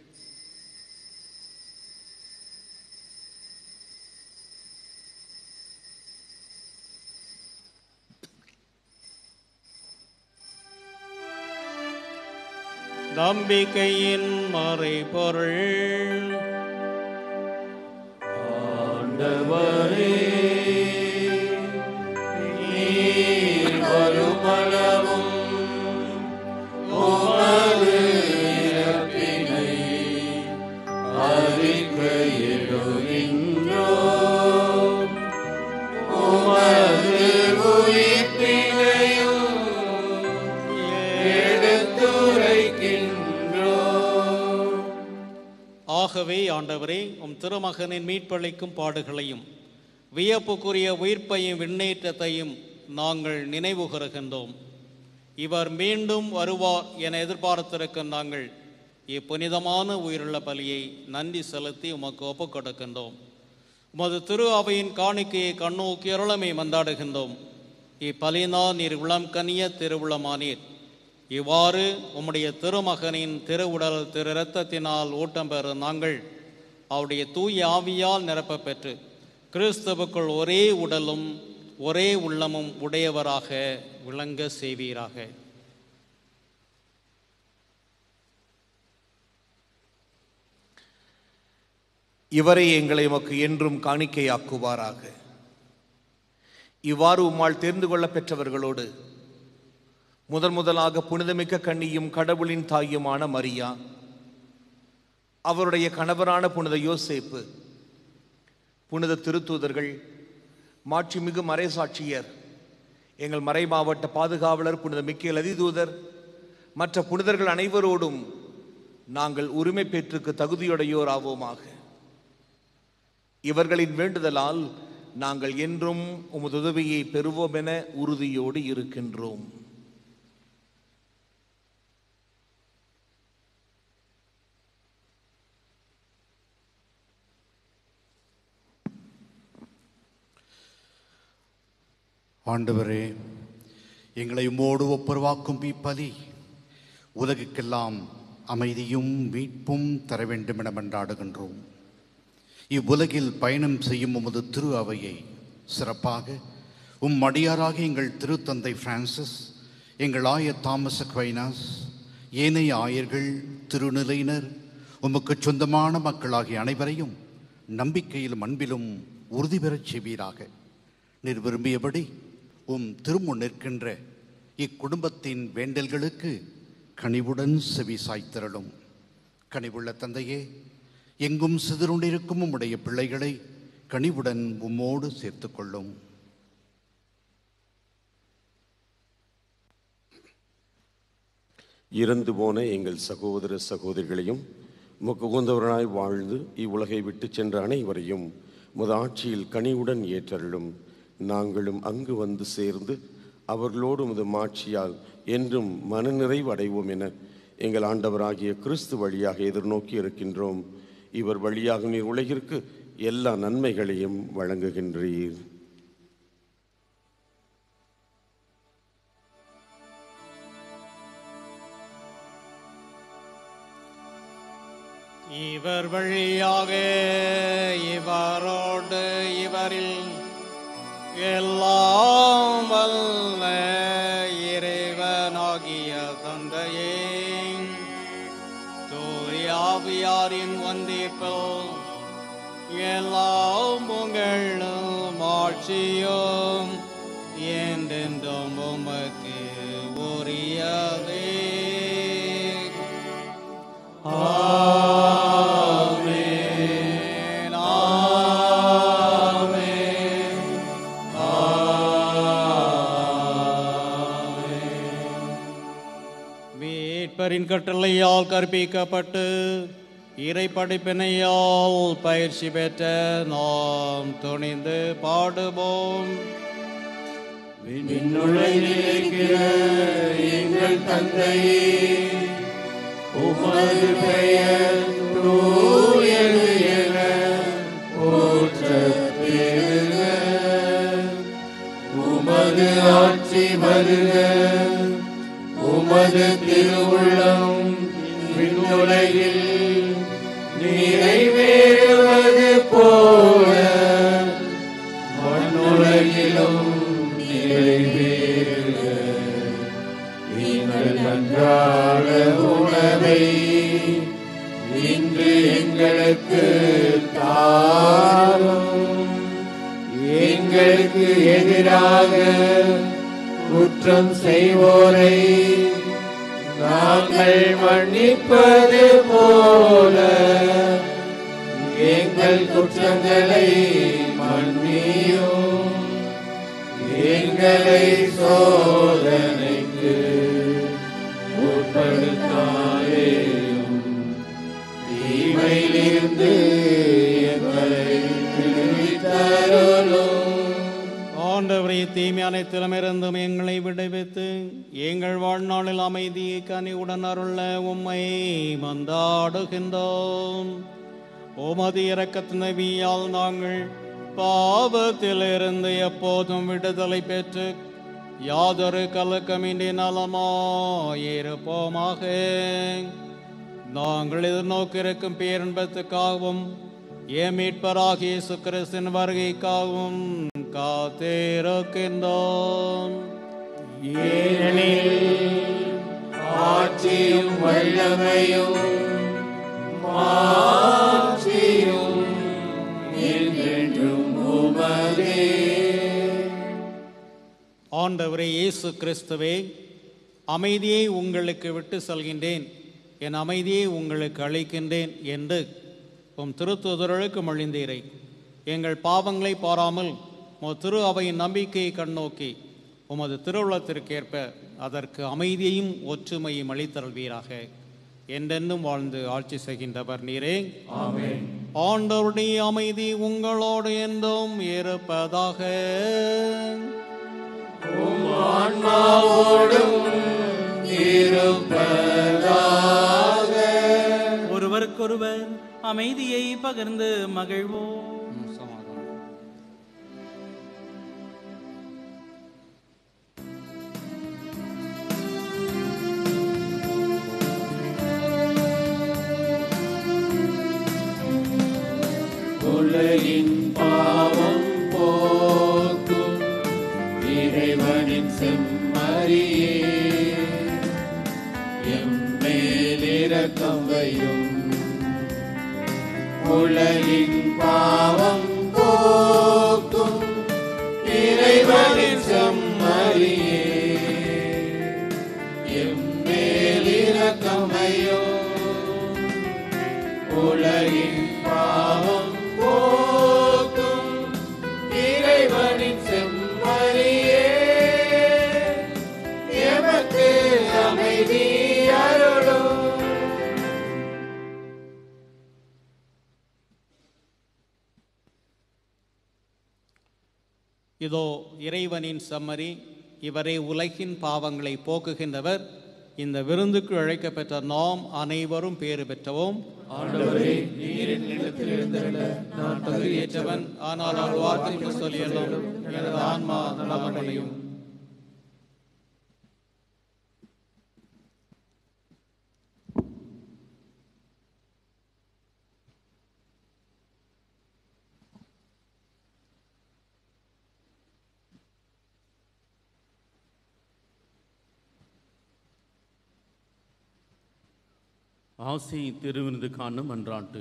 நம்பிக்கையின் மறைபொருள் ஆண்டவரே நீர் வருமளவும் உமது இறப்பினை அறிக்கையிடுகின்றோம் உமது உயிர்ப்பினையும் எடுத்துரைக்கின்றோம் ஆகவே ஆண்டவரே உம் திருமகனின் மீட்பளிக்கும் பாடுகளையும் வியப்புக்குரிய உயிர்ப்பையும் விண்ணேற்றத்தையும் நாங்கள் நினைவு கூறுகின்றோம் இவர் மீண்டும் வருவார் என எதிர்பார்த்திருக்கும் நாங்கள் இப்புனிதமான உயிருள்ள பலியை நன்றி செலுத்தி உமக்கு ஒப்புக் கொடுக்கின்றோம் உமது திரு அவையின் காணிக்கையை கண்ணோக்கி அருளமை மந்தாடுகின்றோம் இப்பலினா நீர் உளம் கனிய திருவுளமானீர் இவ்வாறு உம்முடைய திருமகனின் திருவுடல் திரு இரத்தத்தினால் ஊட்டம் பெறும் நாங்கள் அவருடைய தூய ஆவியால் நிரப்பப் பெற்று கிறிஸ்துவுக்குள் ஒரே உடலும் ஒரே உள்ளமும் உடையவராக விளங்க செய்வீராக இவரை எங்களை உமக்கு என்றும் காணிக்கையாக்குவாராக இவ்வாறு உம்மால் தேர்ந்து கொள்ள பெற்றவர்களோடு முதன் முதலாக புனிதமிக்க கன்னியும் கடவுளின் தாயுமான மரியா அவருடைய கணவரான புனித யோசேப்பு புனித திருத்தூதர்கள் மாட்சிமிகு மறைசாட்சியர் எங்கள் மறை மாவட்ட பாதுகாவலர் புனித மிக்கேல் அதிதூதர் மற்ற புனிதர்கள் அனைவரோடும் நாங்கள் உரிமை பெற்றுக்கு தகுதியுடையோர் ஆவோமாக இவர்களின் வேண்டுதலால் நாங்கள் என்றும் உமது உதவியை பெறுவோம் என உறுதியோடு இருக்கின்றோம் ஆண்டவரே எங்களை உம்மோடு ஒப்புரவாக்கும் இப்பலி உலகுக்கெல்லாம் அமைதியும் மீட்பும் தர வேண்டும் என மன்றாடுகின்றோம் இவ்வுலகில் பயணம் செய்யும் உமது திரு அவையை சிறப்பாக உம் அடியாராக எங்கள் திருத்தந்தை பிரான்சிஸ் எங்கள் ஆயர் தாமஸ் அக்வைனாஸ் ஏனைய ஆயர்கள் திருநிலையினர் உமக்கு சொந்தமான மக்களாகிய அனைவரையும் நம்பிக்கையிலும் அன்பிலும் உறுதி பெறச் செய்வீராக நீர் விரும்பியபடி உம் திருமுன் நிற்கின்ற இக்குடும்பத்தின் வேண்டல்களுக்கு கனிவுடன் செவி சாய்த்திரளும் கனிவுள்ள தந்தையே எங்கும் சிதறுண்டிருக்கும் உம்முடைய பிள்ளைகளை கனிவுடன் உம்மோடு சேர்த்துக் கொள்ளும் இறந்து போன எங்கள் சகோதர சகோதரிகளையும் உமக்கு உகந்தவர்களாய் வாழ்ந்து இவ்வுலகை விட்டு சென்ற அனைவரையும் முத ஆட்சியில் கனிவுடன் ஏற்றருளும் நாங்களும் அங்கு வந்து சேர்ந்து அவர்களோடு முது மாட்சியால் என்றும் மனநிறைவு அடைவோம் என எங்கள் ஆண்டவராகிய கிறிஸ்து வழியாக எதிர்நோக்கி இருக்கின்றோம் இவர் வழியாக நீர் உலகிற்கு எல்லா நன்மைகளையும் வழங்குகின்றீர் இவர் வழியாக இவரோடு இவரில் எல்லாம் வல்ல இறைவனாகிய தந்தையே தூயாவியாரின் வந்திப்பில் எல்லாம் உங்களும் ஆட்சியும் என்றென்றும் உமக்கு உரியதே ஆமென் ஆமென் மீட்பரின் கட்டளையால் கற்பிக்கப்பட்டு இறை படிப்பினையால் பயிற்சி பெற்ற நாம் துணிந்து பாடுவோம் விண்ணுலகிலிருக்கிற எங்கள் தந்தையே உமது பெயர் தூயது என போற்றப் பெறுக உமது ஆட்சி வருக உமது திருவுள்ளம் விண்ணுலகில் நிறைவேறுவது போல மண்ணுலகிலும் நிறைவேறுக எங்கள் அன்றாட உணவை இன்று எங்களுக்கு தாரும் எங்களுக்கு எதிராக குற்றம் செய்வோரை நாங்கள் மன்னிப்பது போல எங்கள் குற்றங்களை மன்னியும் எங்களை சோதனைக்கு உட்படுத்தாதேயும் தீமையிலிருந்து எங்களை விடுவித்தருளும் ஆண்டவரை தீமை அனைத்திலுமிருந்தும் எங்களை விடுவித்து எங்கள் வாழ்நாளில் அமைதியை கனிவுடன் அருள உம்மை மந்தாடுகின்றோம் உமது இரக்கத்தின் நபியால் நாங்கள் பாவத்திலிருந்து எப்போதும் விடுதலை பெற்று யாதொரு கலக்கமின்றி நலமாயிருப்போமாக நாங்கள் எதிர்நோக்கியிருக்கும் பேரன்பத்துக்காகவும் என் மீட்பராகிய இயேசு கிறிஸ்தின் வருகைக்காகவும் காத்திருக்கின்றோம் ஏனெனில் ஆட்சியும் வல்லமையும் மாட்சியும் என்றென்றும் உமதே ஆண்டவரே இயேசு கிறிஸ்துவே அமைதியை உங்களுக்கு விட்டு செல்கின்றேன் என் அமைதியை உங்களுக்கு அளிக்கின்றேன் என்று உம் திருத்துதர்களுக்கு மொழிந்தீரை எங்கள் பாவங்களை பாராமல் உமது திரு அவையின் நம்பிக்கையை கண்ணோக்கி உமது திருவுளத்திற்கேற்ப அதற்கு அமைதியையும் ஒற்றுமையும் அளித்தருள்வீராக என்றென்றும் வாழ்ந்து ஆட்சி செய்கின்றவர் நீரே ஆண்டவருடைய அமைதி உங்களோடு என்றும் இருப்பதாக ஆன்மாவோடும் இருப்பதாக ஒருவருக்கொருவர் அமைதியை பகிர்ந்து மகிழ்வோம் உலகின் பாவம் போக்கும் இறைவனின் செம்மறியே எம்மேல் இரக்கம் வையும் உலகின் பாவம் போக்கும் இறைவனின் செம்மறியே எம்மேல் இரக்கம் வையும் உலகின் பாவம் போக்கும் இறைவனின் செம்மறியே எமக்கு அமைதி அருளும் இதோ இறைவனின் செம்மறி இவரே உலகின் பாவங்களை போக்குகின்றவர் இந்த விருந்துக்கு அழைக்கப்பெற்ற நாம் அனைவரும் பேறு பெற்றவோம் ஆண்டவரே நீரின் நிலத்தில் எழுந்தருள நான் தகுதியற்றவன் ஆனால் ஒரு வார்த்தைக்கு சொல்லியலும் எனது ஆன்மா நலமடையும் ஆசி திருவிருந்துக்கான மன்றாட்டு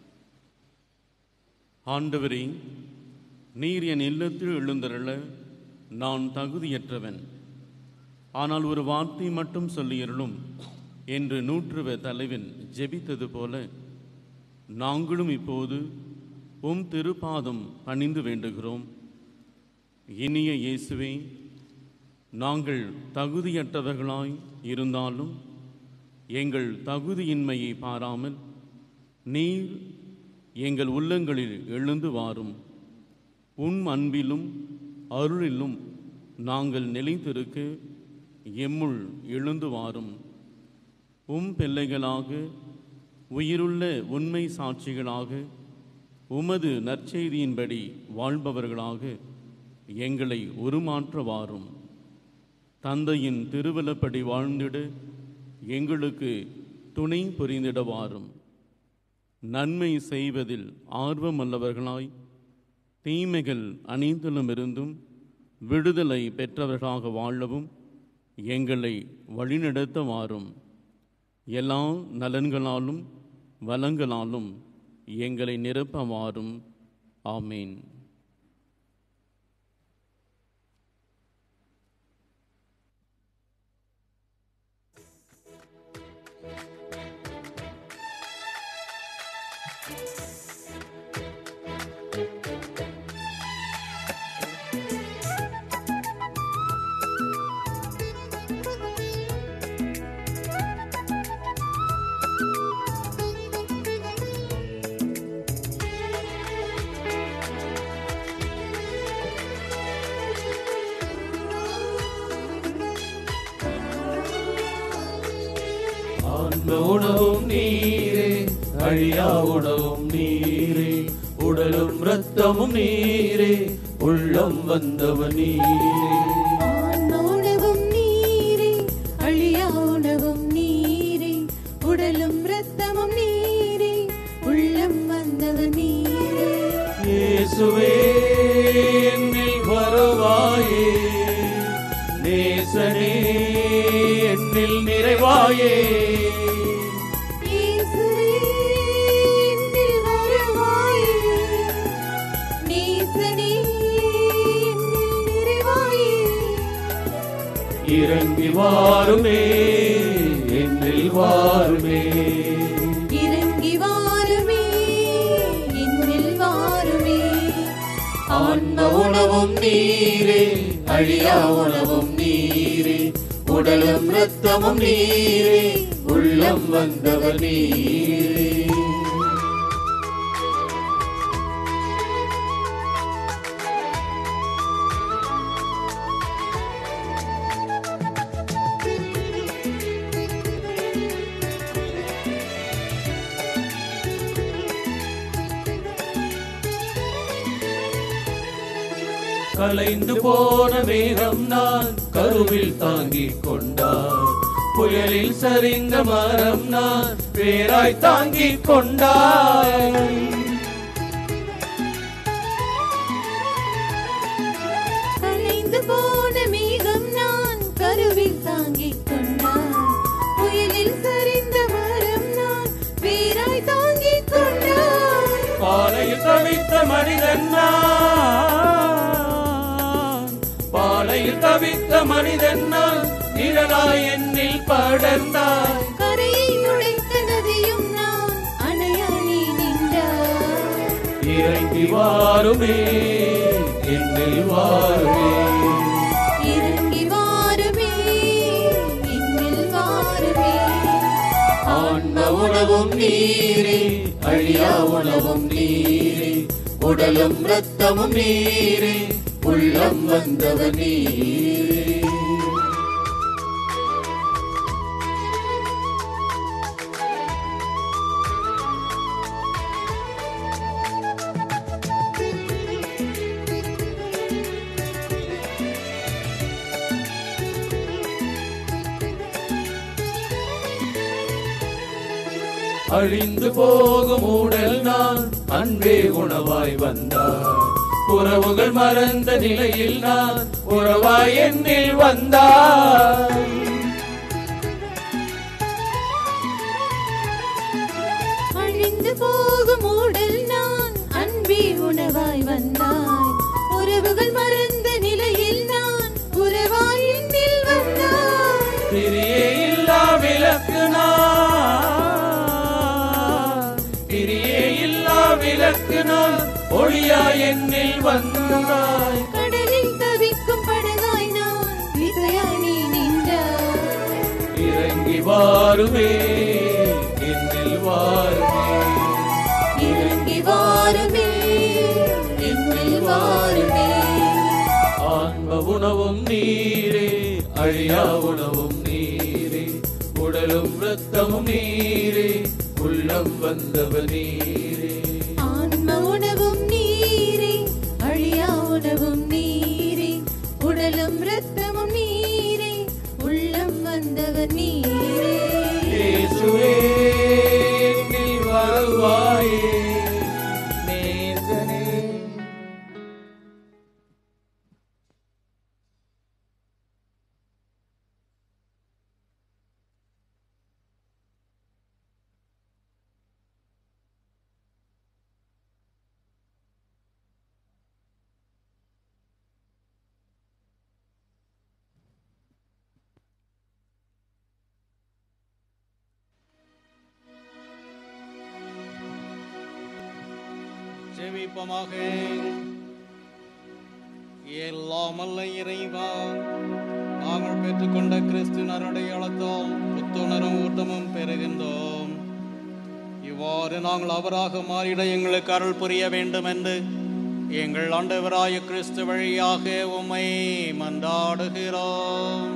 ஆண்டவரே நீர் என் இல்லத்தில் எழுந்தருள நான் தகுதியற்றவன் ஆனால் ஒரு வார்த்தை மட்டும் சொல்லியருளும் என்று நூற்றுவ தலைவன் ஜெபித்தது போல நாங்களும் இப்போது உம் திருப்பாதம் பணிந்து வேண்டுகிறோம் இனிய இயேசுவே நாங்கள் தகுதியற்றவர்களாய் இருந்தாலும் எங்கள் தகுதியின்மையை பாராமல் நீர் எங்கள் உள்ளங்களில் எழுந்து வாரும் உன் அன்பிலும் அருளிலும் நாங்கள் நிலைத்திருக்க எம்முள் எழுந்து வாரும் உம் பிள்ளைகளாக உயிருள்ள உண்மை சாட்சிகளாக உமது நற்செய்தியின்படி வாழ்பவர்களாக எங்களை உருமாற்ற வாரும் தந்தையின் திருவிழப்படி வாழ்ந்திட எங்களுக்கு துணை புரிந்திட வாரும் நன்மை செய்வதில் ஆர்வமுள்ளவர்களாய் தீமைகள் அனைத்திலுமிருந்தும் விடுதலை பெற்றவர்களாக வாழவும் எங்களை வழிநடத்த வாரும் எல்லா நலன்களாலும் வளங்களாலும் எங்களை நிரப்ப வாரும் ஆமேன் ஆன்ம உணவும் நீரே அழியா உணவும் நீரே உடலும் இரத்தமும் நீரே உள்ளம் வந்தவன் நீரே உணவும் நீரே அழியா உணவும் நீரே உடலும் இரத்தமும் நீரே உள்ளம் வந்தவன் நீரே இயேசுவே என்னில் வருவாயே நேசனே என்னில் நிறைவாயே இயேசுவே என்னில் வருவாயே நேசனே என்னில் நிறைவாயே இறங்கி வாருமே என்னில் வாருமே இறங்கி வாருமே என்னில் வாருமே ஆன்ம உணவும் நீரே அழியா உணவும் நீரே உடலும் இரத்தமும் நீரே உள்ளம் வந்தவர் நீரே கலைந்து போன மேகம் நான் கருவில் தாங்கிக் கொண்டார் புயலில் சரிந்த மரம் நான் பேராய் தாங்கிக் கொண்டாய் மனிதன் நான் பாலையில் தவித்த மனிதன் நான் நிழலாய் என்னில் படர்ந்தாய் கரையை உடைத்த நதியும் நான் அணையா நீ நின்றாய் இறங்கி வாருமே என்னில் வாருமே இறங்கி வாருமே என்னில் வாருமே ஆன்ம உணவும் நீரே அழியா உணவும் நீரே உடலும் இரத்தமும் நீரே உள்ளம் வந்தவர் நீரே அழிந்து போகும் உடல் நான் அன்பே உணவாய் வந்தார் உறவுகள் மறந்த நிலையில் நான் உறவாய் என்னில் வந்தார் அழிந்து போகும் உடல் நான் அன்பே உணவாய் வந்தாய் உறவுகள் மறந்த நிலையில் நான் உறவாய் என்னில் வந்தாய் திரியே இல்லா விளக்கு நான் திரியே இல்லா விளக்கு நான் ஒளியா என்னில் வந்தாய் கடலில் தவிக்கும் படகாய் நான் விசையாய் நீ நின்றாய் இறங்கி வாருமே என்னில் வாருமே இறங்கி வாருமே என்னில் வாருமே ஆன்ம உணவும் நீரே அழியா உணவும் நீரே உடலும் இரத்தமும் நீரே உள்ளம் வந்தவர் நீரே ஆன்ம உணவும் நீரே அழியா உணவும் நீரே உடலும் இரத்தமும் நீரே உள்ளம் வந்தவர் நீரே இயேசுவே என்னில் வருவாயே நேசனே ஜெபிப்பமாக எல்லாமல்ல இறைவா நாங்கள் பெற்றுக்கொண்ட கிறிஸ்துவின் அருடையாளத்தால் புத்துணரும் ஊட்டமும் பெறுகின்றோம் இவ்வாறு நாங்கள் அவராக மாறிட எங்களுக்கு அருள் புரிய வேண்டும் என்று எங்கள் ஆண்டவராய கிறிஸ்து வழியாக உம்மை மன்றாடுகிறோம்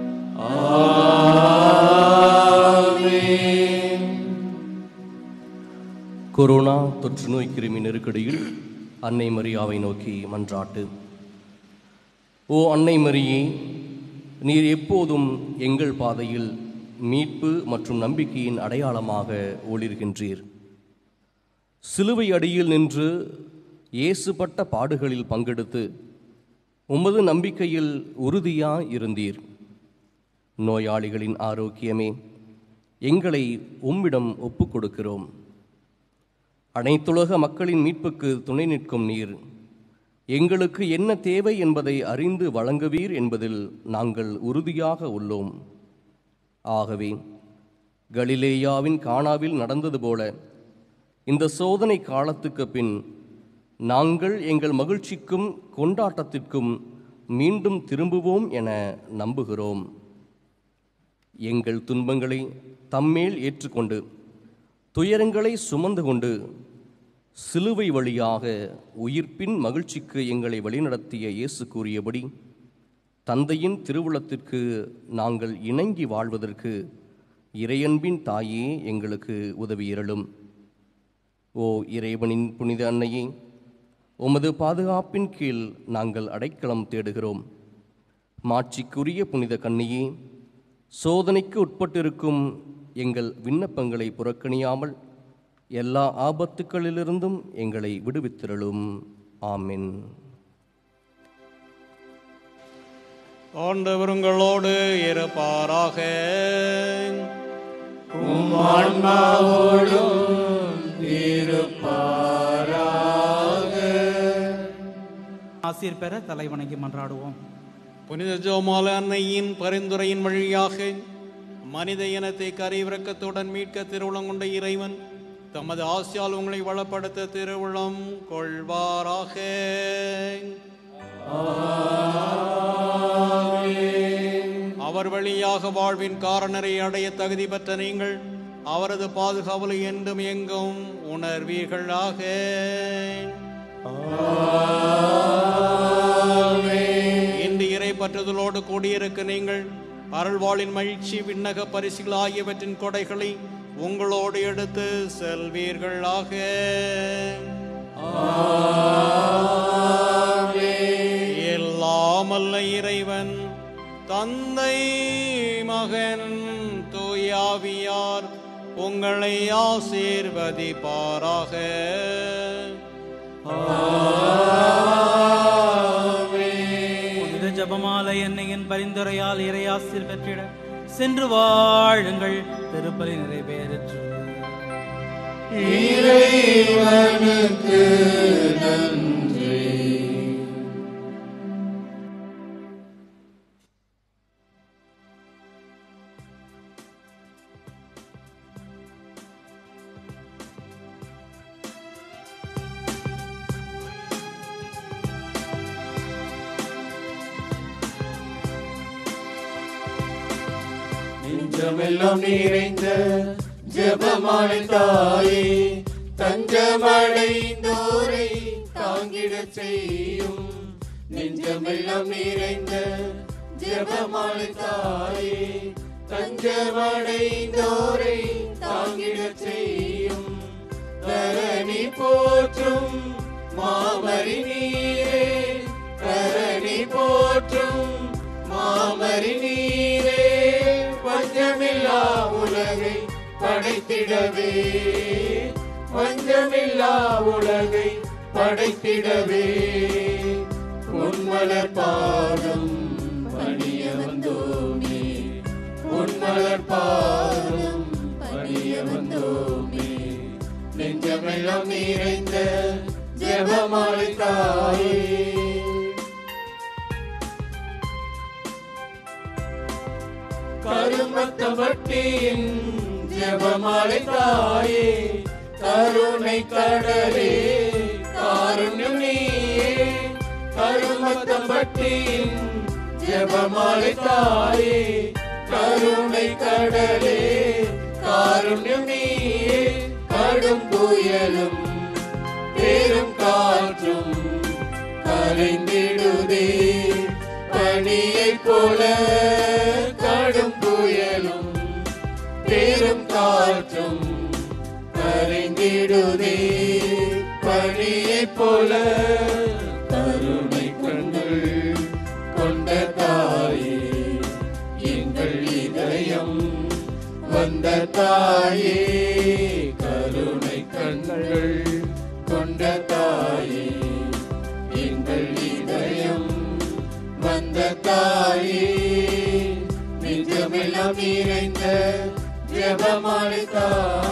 கொரோனா தொற்று நோய் கிருமி நெருக்கடியில் அன்னை மரியாவை நோக்கி மன்றாட்டு ஓ அன்னை மரியே நீர் எப்போதும் எங்கள் பாதையில் மீட்பு மற்றும் நம்பிக்கையின் அடையாளமாக ஒளிர்கின்றீர் சிலுவை அடியில் நின்று இயேசுபட்ட பாடுகளில் பங்கெடுத்து உமது நம்பிக்கையில் உறுதியாய் இருந்தீர் நோயாளிகளின் ஆரோக்கியமே எங்களை உம்மிடம் ஒப்புக் கொடுக்கிறோம் அனைத்துலக மக்களின் மீட்புக்கு துணை நிற்கும் நீர் எங்களுக்கு என்ன தேவை என்பதை அறிந்து வழங்குவீர் என்பதில் நாங்கள் உறுதியாக உள்ளோம் ஆகவே கலிலேயாவின் கானாவில் நடந்தது போல இந்த சோதனை காலத்துக்கு பின் நாங்கள் எங்கள் மகிழ்ச்சிக்கும் கொண்டாட்டத்திற்கும் மீண்டும் திரும்புவோம் என நம்புகிறோம் எங்கள் துன்பங்களை தம்மேல் ஏற்றுக்கொண்டு துயரங்களை சுமந்து கொண்டு சிலுவை வழியாக உயிர்ப்பின் மகிழ்ச்சிக்கு எங்களை வழிநடத்திய இயேசு கூறியபடி தந்தையின் திருவுளத்திற்கு நாங்கள் இணங்கி வாழ்வதற்கு இறையன்பின் தாயே எங்களுக்கு உதவியிரலும் ஓ இறைவனின் புனித அன்னையே உமது பாதுகாப்பின் கீழ் நாங்கள் அடைக்கலம் தேடுகிறோம் மாட்சிக்குரிய புனித கன்னியே சோதனைக்கு உட்பட்டிருக்கும் எங்கள் விண்ணப்பங்களை புறக்கணியாமல் எல்லா ஆபத்துக்களிலிருந்தும் எங்களை விடுவித்திரளும் ஆமென் ஆண்டவர் உங்களோடு இருப்பாராக உம் ஆன்மாவோடும் இருப்பாராக ஆசீர் பெற தலை வணங்கி மன்றாடுவோம் புனித ஜோமால அன்னையின் பரிந்துரையின் வழியாக மனித இனத்தை கரைவிறக்கத்துடன் மீட்க திருவுளம் கொண்ட இறைவன் தமது ஆசியால் உங்களை வளப்படுத்த திருவுளம் கொள்வாராக அவர் வழியாக வாழ்வின் காரணரை அடைய தகுதி பெற்ற நீங்கள் அவரது பாதுகாவலை என்றும் எங்கும் உணர்வீர்களாக இன்று இறை பற்றுதலோடு கூடியிருக்க நீங்கள் அருள்வாளின் மகிழ்ச்சி விண்ணக பரிசுகள் ஆகியவற்றின் கொடைகளை உங்களோடு எடுத்து செல்வீர்களாக எல்லாமல்ல இறைவன் தந்தை மகன் தூயாவியார் உங்களை ஆசீர்வதிப்பாராக புனித ஜபமாலை எண்ணெயின் பரிந்துரையால் இறையாசிர் பெற்றிட சென்று வாழுங்கள் திருப்பலி நிறைவேற்று இறைவனுக்கு நன்றி நெஞ்சமெல்லாம் நிறைந்த ஜெபமாலை தாயே தஞ்சமடைந்தோரை தாங்கிடச் செய்யும் நெஞ்சமெல்லாம் நிறைந்த ஜெபமாலை தாயே தஞ்சமடைந்தோரை தாங்கிடச் செய்யும் தரணி போற்றும் மாமரி நீரே தரணி போற்றும் மாமரி நீரே பஞ்சமில்லா உலகை படைத்திடவே பஞ்சமில்லா உலகை படைத்திடவே உன்மலர் பாதம் பணிய வந்தோமே உன்மலர் பாதம் பணிய வந்தோமே நெஞ்சமெல்லாம் நிறைந்த ஜெபமாலை தாயே கருமத்தவட்டியின் ஜெபமாலை தாயே கருணை கடலே காருண்யம் நீயே கருமத்தம்பட்டியின் ஜெபமாலை தாயே கருணை கடலே காருண்யம் நீயே கடும் புயலும் பெரும் காற்றும் கரைந்திடுதே பனியைப் போல கடும் புயலும் பெரும் காற்றும் கரைந்திடுதே பனியைப் போல கருணை கண்கள் கொண்ட தாயே எங்கள் இதயம் வந்த தாயே கருணை கண்கள் கொண்ட தாயே எங்கள் இதயம் வந்த தாயே நெஞ்சமெல்லாம் நிறைந்த ஜெபமாலை தாயே